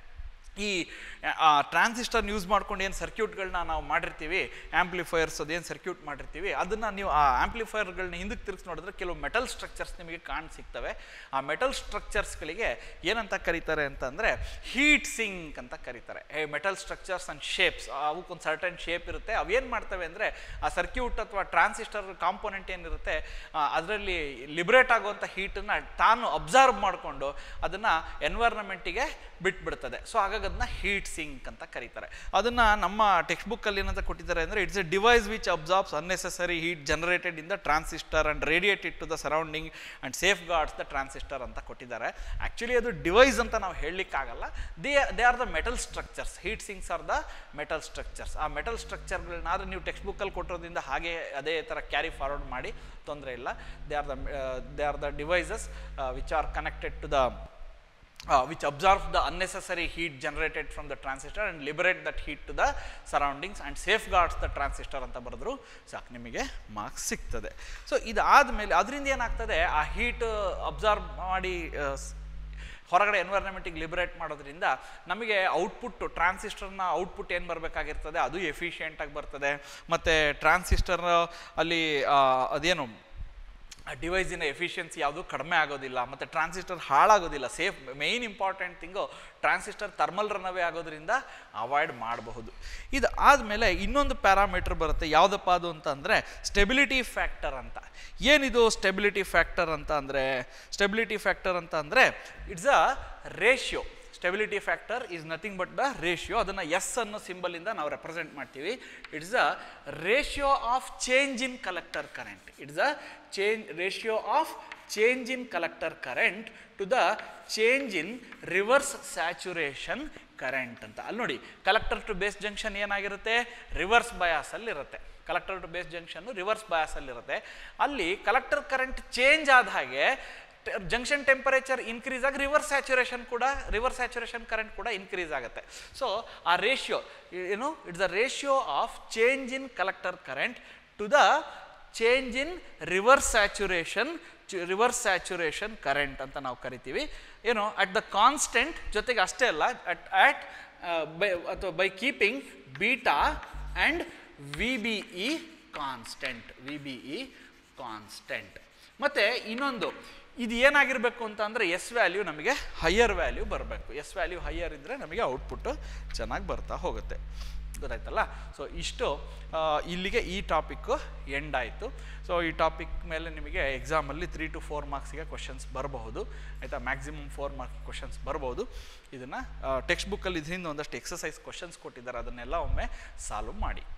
ಈ ಟ್ರಾನ್ಸಿಸ್ಟರ್ನ ಯೂಸ್ ಮಾಡ್ಕೊಂಡು ಏನು ಸರ್ಕ್ಯೂಟ್ಗಳನ್ನ ನಾವು ಮಾಡಿರ್ತೀವಿ ಆ್ಯಂಪ್ಲಿಫೈಯರ್ಸ್ ಅದೇನು ಸರ್ಕ್ಯೂಟ್ ಮಾಡಿರ್ತೀವಿ ಅದನ್ನು ನೀವು ಆ ಆ್ಯಂಪ್ಲಿಫೈಯರ್ಗಳನ್ನ ಹಿಂದಕ್ಕೆ ತಿರುಗಿಸಿ ನೋಡಿದ್ರೆ ಕೆಲವು ಮೆಟಲ್ ಸ್ಟ್ರಕ್ಚರ್ಸ್ ನಿಮಗೆ ಕಾಣ್ ಸಿಗ್ತವೆ ಆ ಮೆಟಲ್ ಸ್ಟ್ರಕ್ಚರ್ಸ್ಗಳಿಗೆ ಏನಂತ ಕರೀತಾರೆ ಅಂತಂದರೆ ಹೀಟ್ ಸಿಂಕ್ ಅಂತ ಕರೀತಾರೆ a metal structures and shapes ಅವಕ್ಕೊಂದು ಸರ್ಟನ್ ಶೇಪ್ ಇರುತ್ತೆ ಅವೇನು ಮಾಡ್ತವೆ ಅಂದರೆ ಆ ಸರ್ಕ್ಯೂಟ್ ಅಥವಾ ಟ್ರಾನ್ಸಿಸ್ಟರ್ ಕಾಂಪೋನೆಂಟ್ ಏನಿರುತ್ತೆ ಅದರಲ್ಲಿ ಲಿಬ್ರೇಟ್ ಆಗುವಂಥ ಹೀಟನ್ನು ತಾನು ಅಬ್ಸರ್ವ್ ಮಾಡಿಕೊಂಡು ಅದನ್ನು ಎನ್ವೈರ್ನಮೆಂಟಿಗೆ ಬಿಟ್ಬಿಡ್ತದೆ ಸೊ ಹಾಗಾಗಿ ಅದನ್ನ ಹೀಟ್ ಸಿಂಕ್ ಅಂತ ಕರೀತಾರೆ ಅದನ್ನು ನಮ್ಮ ಟೆಕ್ಸ್ಟ್ ಬುಕ್ಕಲ್ಲಿ ಏನಂತ ಕೊಟ್ಟಿದ್ದಾರೆ ಅಂದರೆ it's A device which absorbs unnecessary heat generated in the transistor and radiate it to the surrounding and safe guards the transistor ಅಂತ ಕೊಟ್ಟಿದ್ದಾರೆ ಆ್ಯಕ್ಚುಲಿ ಅದು ಡಿವೈಸ್ ಅಂತ ನಾವು ಹೇಳಲಿಕ್ಕಾಗಲ್ಲ they they are the metal structures heat sinks are the metal structures ಆ metal ಸ್ಟ್ರಕ್ಚರ್ಗಳನ್ನ ಆದರೆ ನೀವು text ಬುಕ್ಕಲ್ಲಿ ಕೊಟ್ಟಿರೋದ್ರಿಂದ ಹಾಗೆ ಅದೇ ಥರ ಕ್ಯಾರಿ ಫಾರ್ವರ್ಡ್ ಮಾಡಿ ತೊಂದರೆ ಇಲ್ಲ they are the they are the devices which are connected to the uh, which absorbs the unnecessary heat generated from the transistor and liberate that heat to the surroundings and safeguards the transistor ಅಂತ ಬರೆದ್ರು ಸಾಕು ನಿಮಗೆ marks ಸಿಗ್ತದೆ so ಇದಾದಮೇಲೆ ಅದರಿಂದ ಏನಾಗ್ತದೆ ಆ heat absorb ಮಾಡಿ ಆ, ಸ್- ಹೊರಗಡೆ ಎನ್ವೈರ್ನಮೆಂಟಿಗೆ ಲಿಬರೇಟ್ ಮಾಡೋದ್ರಿಂದ ನಮಗೆ ಔಟ್ಪುಟ್ ಟ್ರಾನ್ಸಿಸ್ಟರ್ನ ಔಟ್ಪುಟ್ ಏನು ಬರಬೇಕಾಗಿರ್ತದೆ ಅದು ಎಫಿಷಿಯೆಂಟಾಗಿ ಬರ್ತದೆ ಮತ್ತು ಟ್ರಾನ್ಸಿಸ್ಟರ್ ಅಲ್ಲಿ ಆ, ಅದೇನು ಆ ಡಿವೈಸಿನ ಎಫಿಷಿಯನ್ಸಿ ಯಾವುದು ಕಡಿಮೆ ಆಗೋದಿಲ್ಲ ಮತ್ತು ಟ್ರಾನ್ಸಿಸ್ಟರ್ ಹಾಳಾಗೋದಿಲ್ಲ safe main important thing transistor thermal runway ಆಗೋದ್ರಿಂದ ಅವಾಯ್ಡ್ ಮಾಡಬಹುದು ಇದು ಆದಮೇಲೆ ಇನ್ನೊಂದು ಪ್ಯಾರಾಮೀಟರ್ ಬರುತ್ತೆ ಯಾವುದಪ್ಪ ಅದು ಅಂತ ಅಂದರೆ ಸ್ಟೆಬಿಲಿಟಿ ಫ್ಯಾಕ್ಟರ್ ಅಂತ ಏನಿದು ಸ್ಟೆಬಿಲಿಟಿ ಫ್ಯಾಕ್ಟರ್ ಅಂತ ಅಂದರೆ ಸ್ಟೆಬಿಲಿಟಿ ಫ್ಯಾಕ್ಟರ್ ಅಂತ ಅಂದರೆ it's a ratio stability factor is nothing but the ratio ಅದನ್ನು ಎಸ್ ಅನ್ನೋ ಸಿಂಬಲಿಂದ ನಾವು ರೆಪ್ರೆಸೆಂಟ್ ಮಾಡ್ತೀವಿ it's a ratio of change in collector current it's a change ratio of change in collector current to the change in reverse saturation current ಅಂತ ಅಲ್ಲಿ ನೋಡಿ collector to base junction ಏನಾಗಿರುತ್ತೆ reverse ಬಯಾಸಲ್ಲಿ ಇರುತ್ತೆ collector to base junction reverse ಬಯಾಸಲ್ಲಿ ಇರುತ್ತೆ ಅಲ್ಲಿ collector current change ಆದ ಹಾಗೆ ಜಂಕ್ಷನ್ ಟೆಂಪರೇಚರ್ ಇನ್ಕ್ರೀಸ್ ಆಗಿ ರಿವರ್ಸ್ ಸ್ಯಾಚುರೇಷನ್ ಕೂಡ ರಿವರ್ಸ್ ಸ್ಯಾಚುರೇಷನ್ ಕರೆಂಟ್ ಕೂಡ ಇನ್ಕ್ರೀಸ್ ಆಗುತ್ತೆ ಸೊ ಆ ರೇಷಿಯೋ ಏನು it's the ratio of change in collector current to the change in reverse saturation reverse saturation current ಅಂತ ನಾವು ಕರಿತೀವಿ ಏನು ಅಟ್ ದ ಕಾನ್ಸ್ಟೆಂಟ್ ಜೊತೆಗೆ ಅಷ್ಟೇ ಅಲ್ಲ ಅಟ್ ಅಟ್ ಬೈ ಅಥವಾ by keeping beta and V B E constant V B E constant ಮತ್ತು ಇನ್ನೊಂದು ಇದು ಏನಾಗಿರಬೇಕು ಅಂತ ಅಂದರೆ ಎಸ್ ವ್ಯಾಲ್ಯೂ ನಮಗೆ ಹೈಯರ್ ವ್ಯಾಲ್ಯೂ ಬರಬೇಕು ಎಸ್ ವ್ಯಾಲ್ಯೂ ಹೈಯರ್ ಇದ್ದರೆ ನಮಗೆ ಔಟ್ಪುಟ್ಟು ಚೆನ್ನಾಗಿ ಬರ್ತಾ ಹೋಗುತ್ತೆ ಗೊತ್ತಾಯ್ತಲ್ಲ ಸೊ ಇಷ್ಟು ಆ, ಇಲ್ಲಿಗೆ ಈ ಟಾಪಿಕ್ಕು ಎಂಡ್ ಆಯಿತು ಸೊ ಈ ಟಾಪಿಕ್ ಮೇಲೆ ನಿಮಗೆ ಎಕ್ಸಾಮಲ್ಲಿ ತ್ರೀ ಟು ಫೋರ್ ಮಾರ್ಕ್ಸಿಗೆ ಕ್ವಶನ್ಸ್ ಬರಬಹುದು ಆಯಿತಾ ಮ್ಯಾಕ್ಸಿಮಮ್ ಫೋರ್ ಮಾರ್ಕ್ಸ್ ಕ್ವಶನ್ಸ್ ಬರ್ಬೋದು ಇದನ್ನು ಟೆಕ್ಸ್ಟ್ ಬುಕ್ಕಲ್ಲಿ ಇದರಿಂದ ಒಂದಷ್ಟು ಎಕ್ಸಸೈಸ್ ಕ್ವಶನ್ಸ್ ಕೊಟ್ಟಿದ್ದಾರೆ ಅದನ್ನೆಲ್ಲ ಒಮ್ಮೆ ಸಾಲ್ವ್ ಮಾಡಿ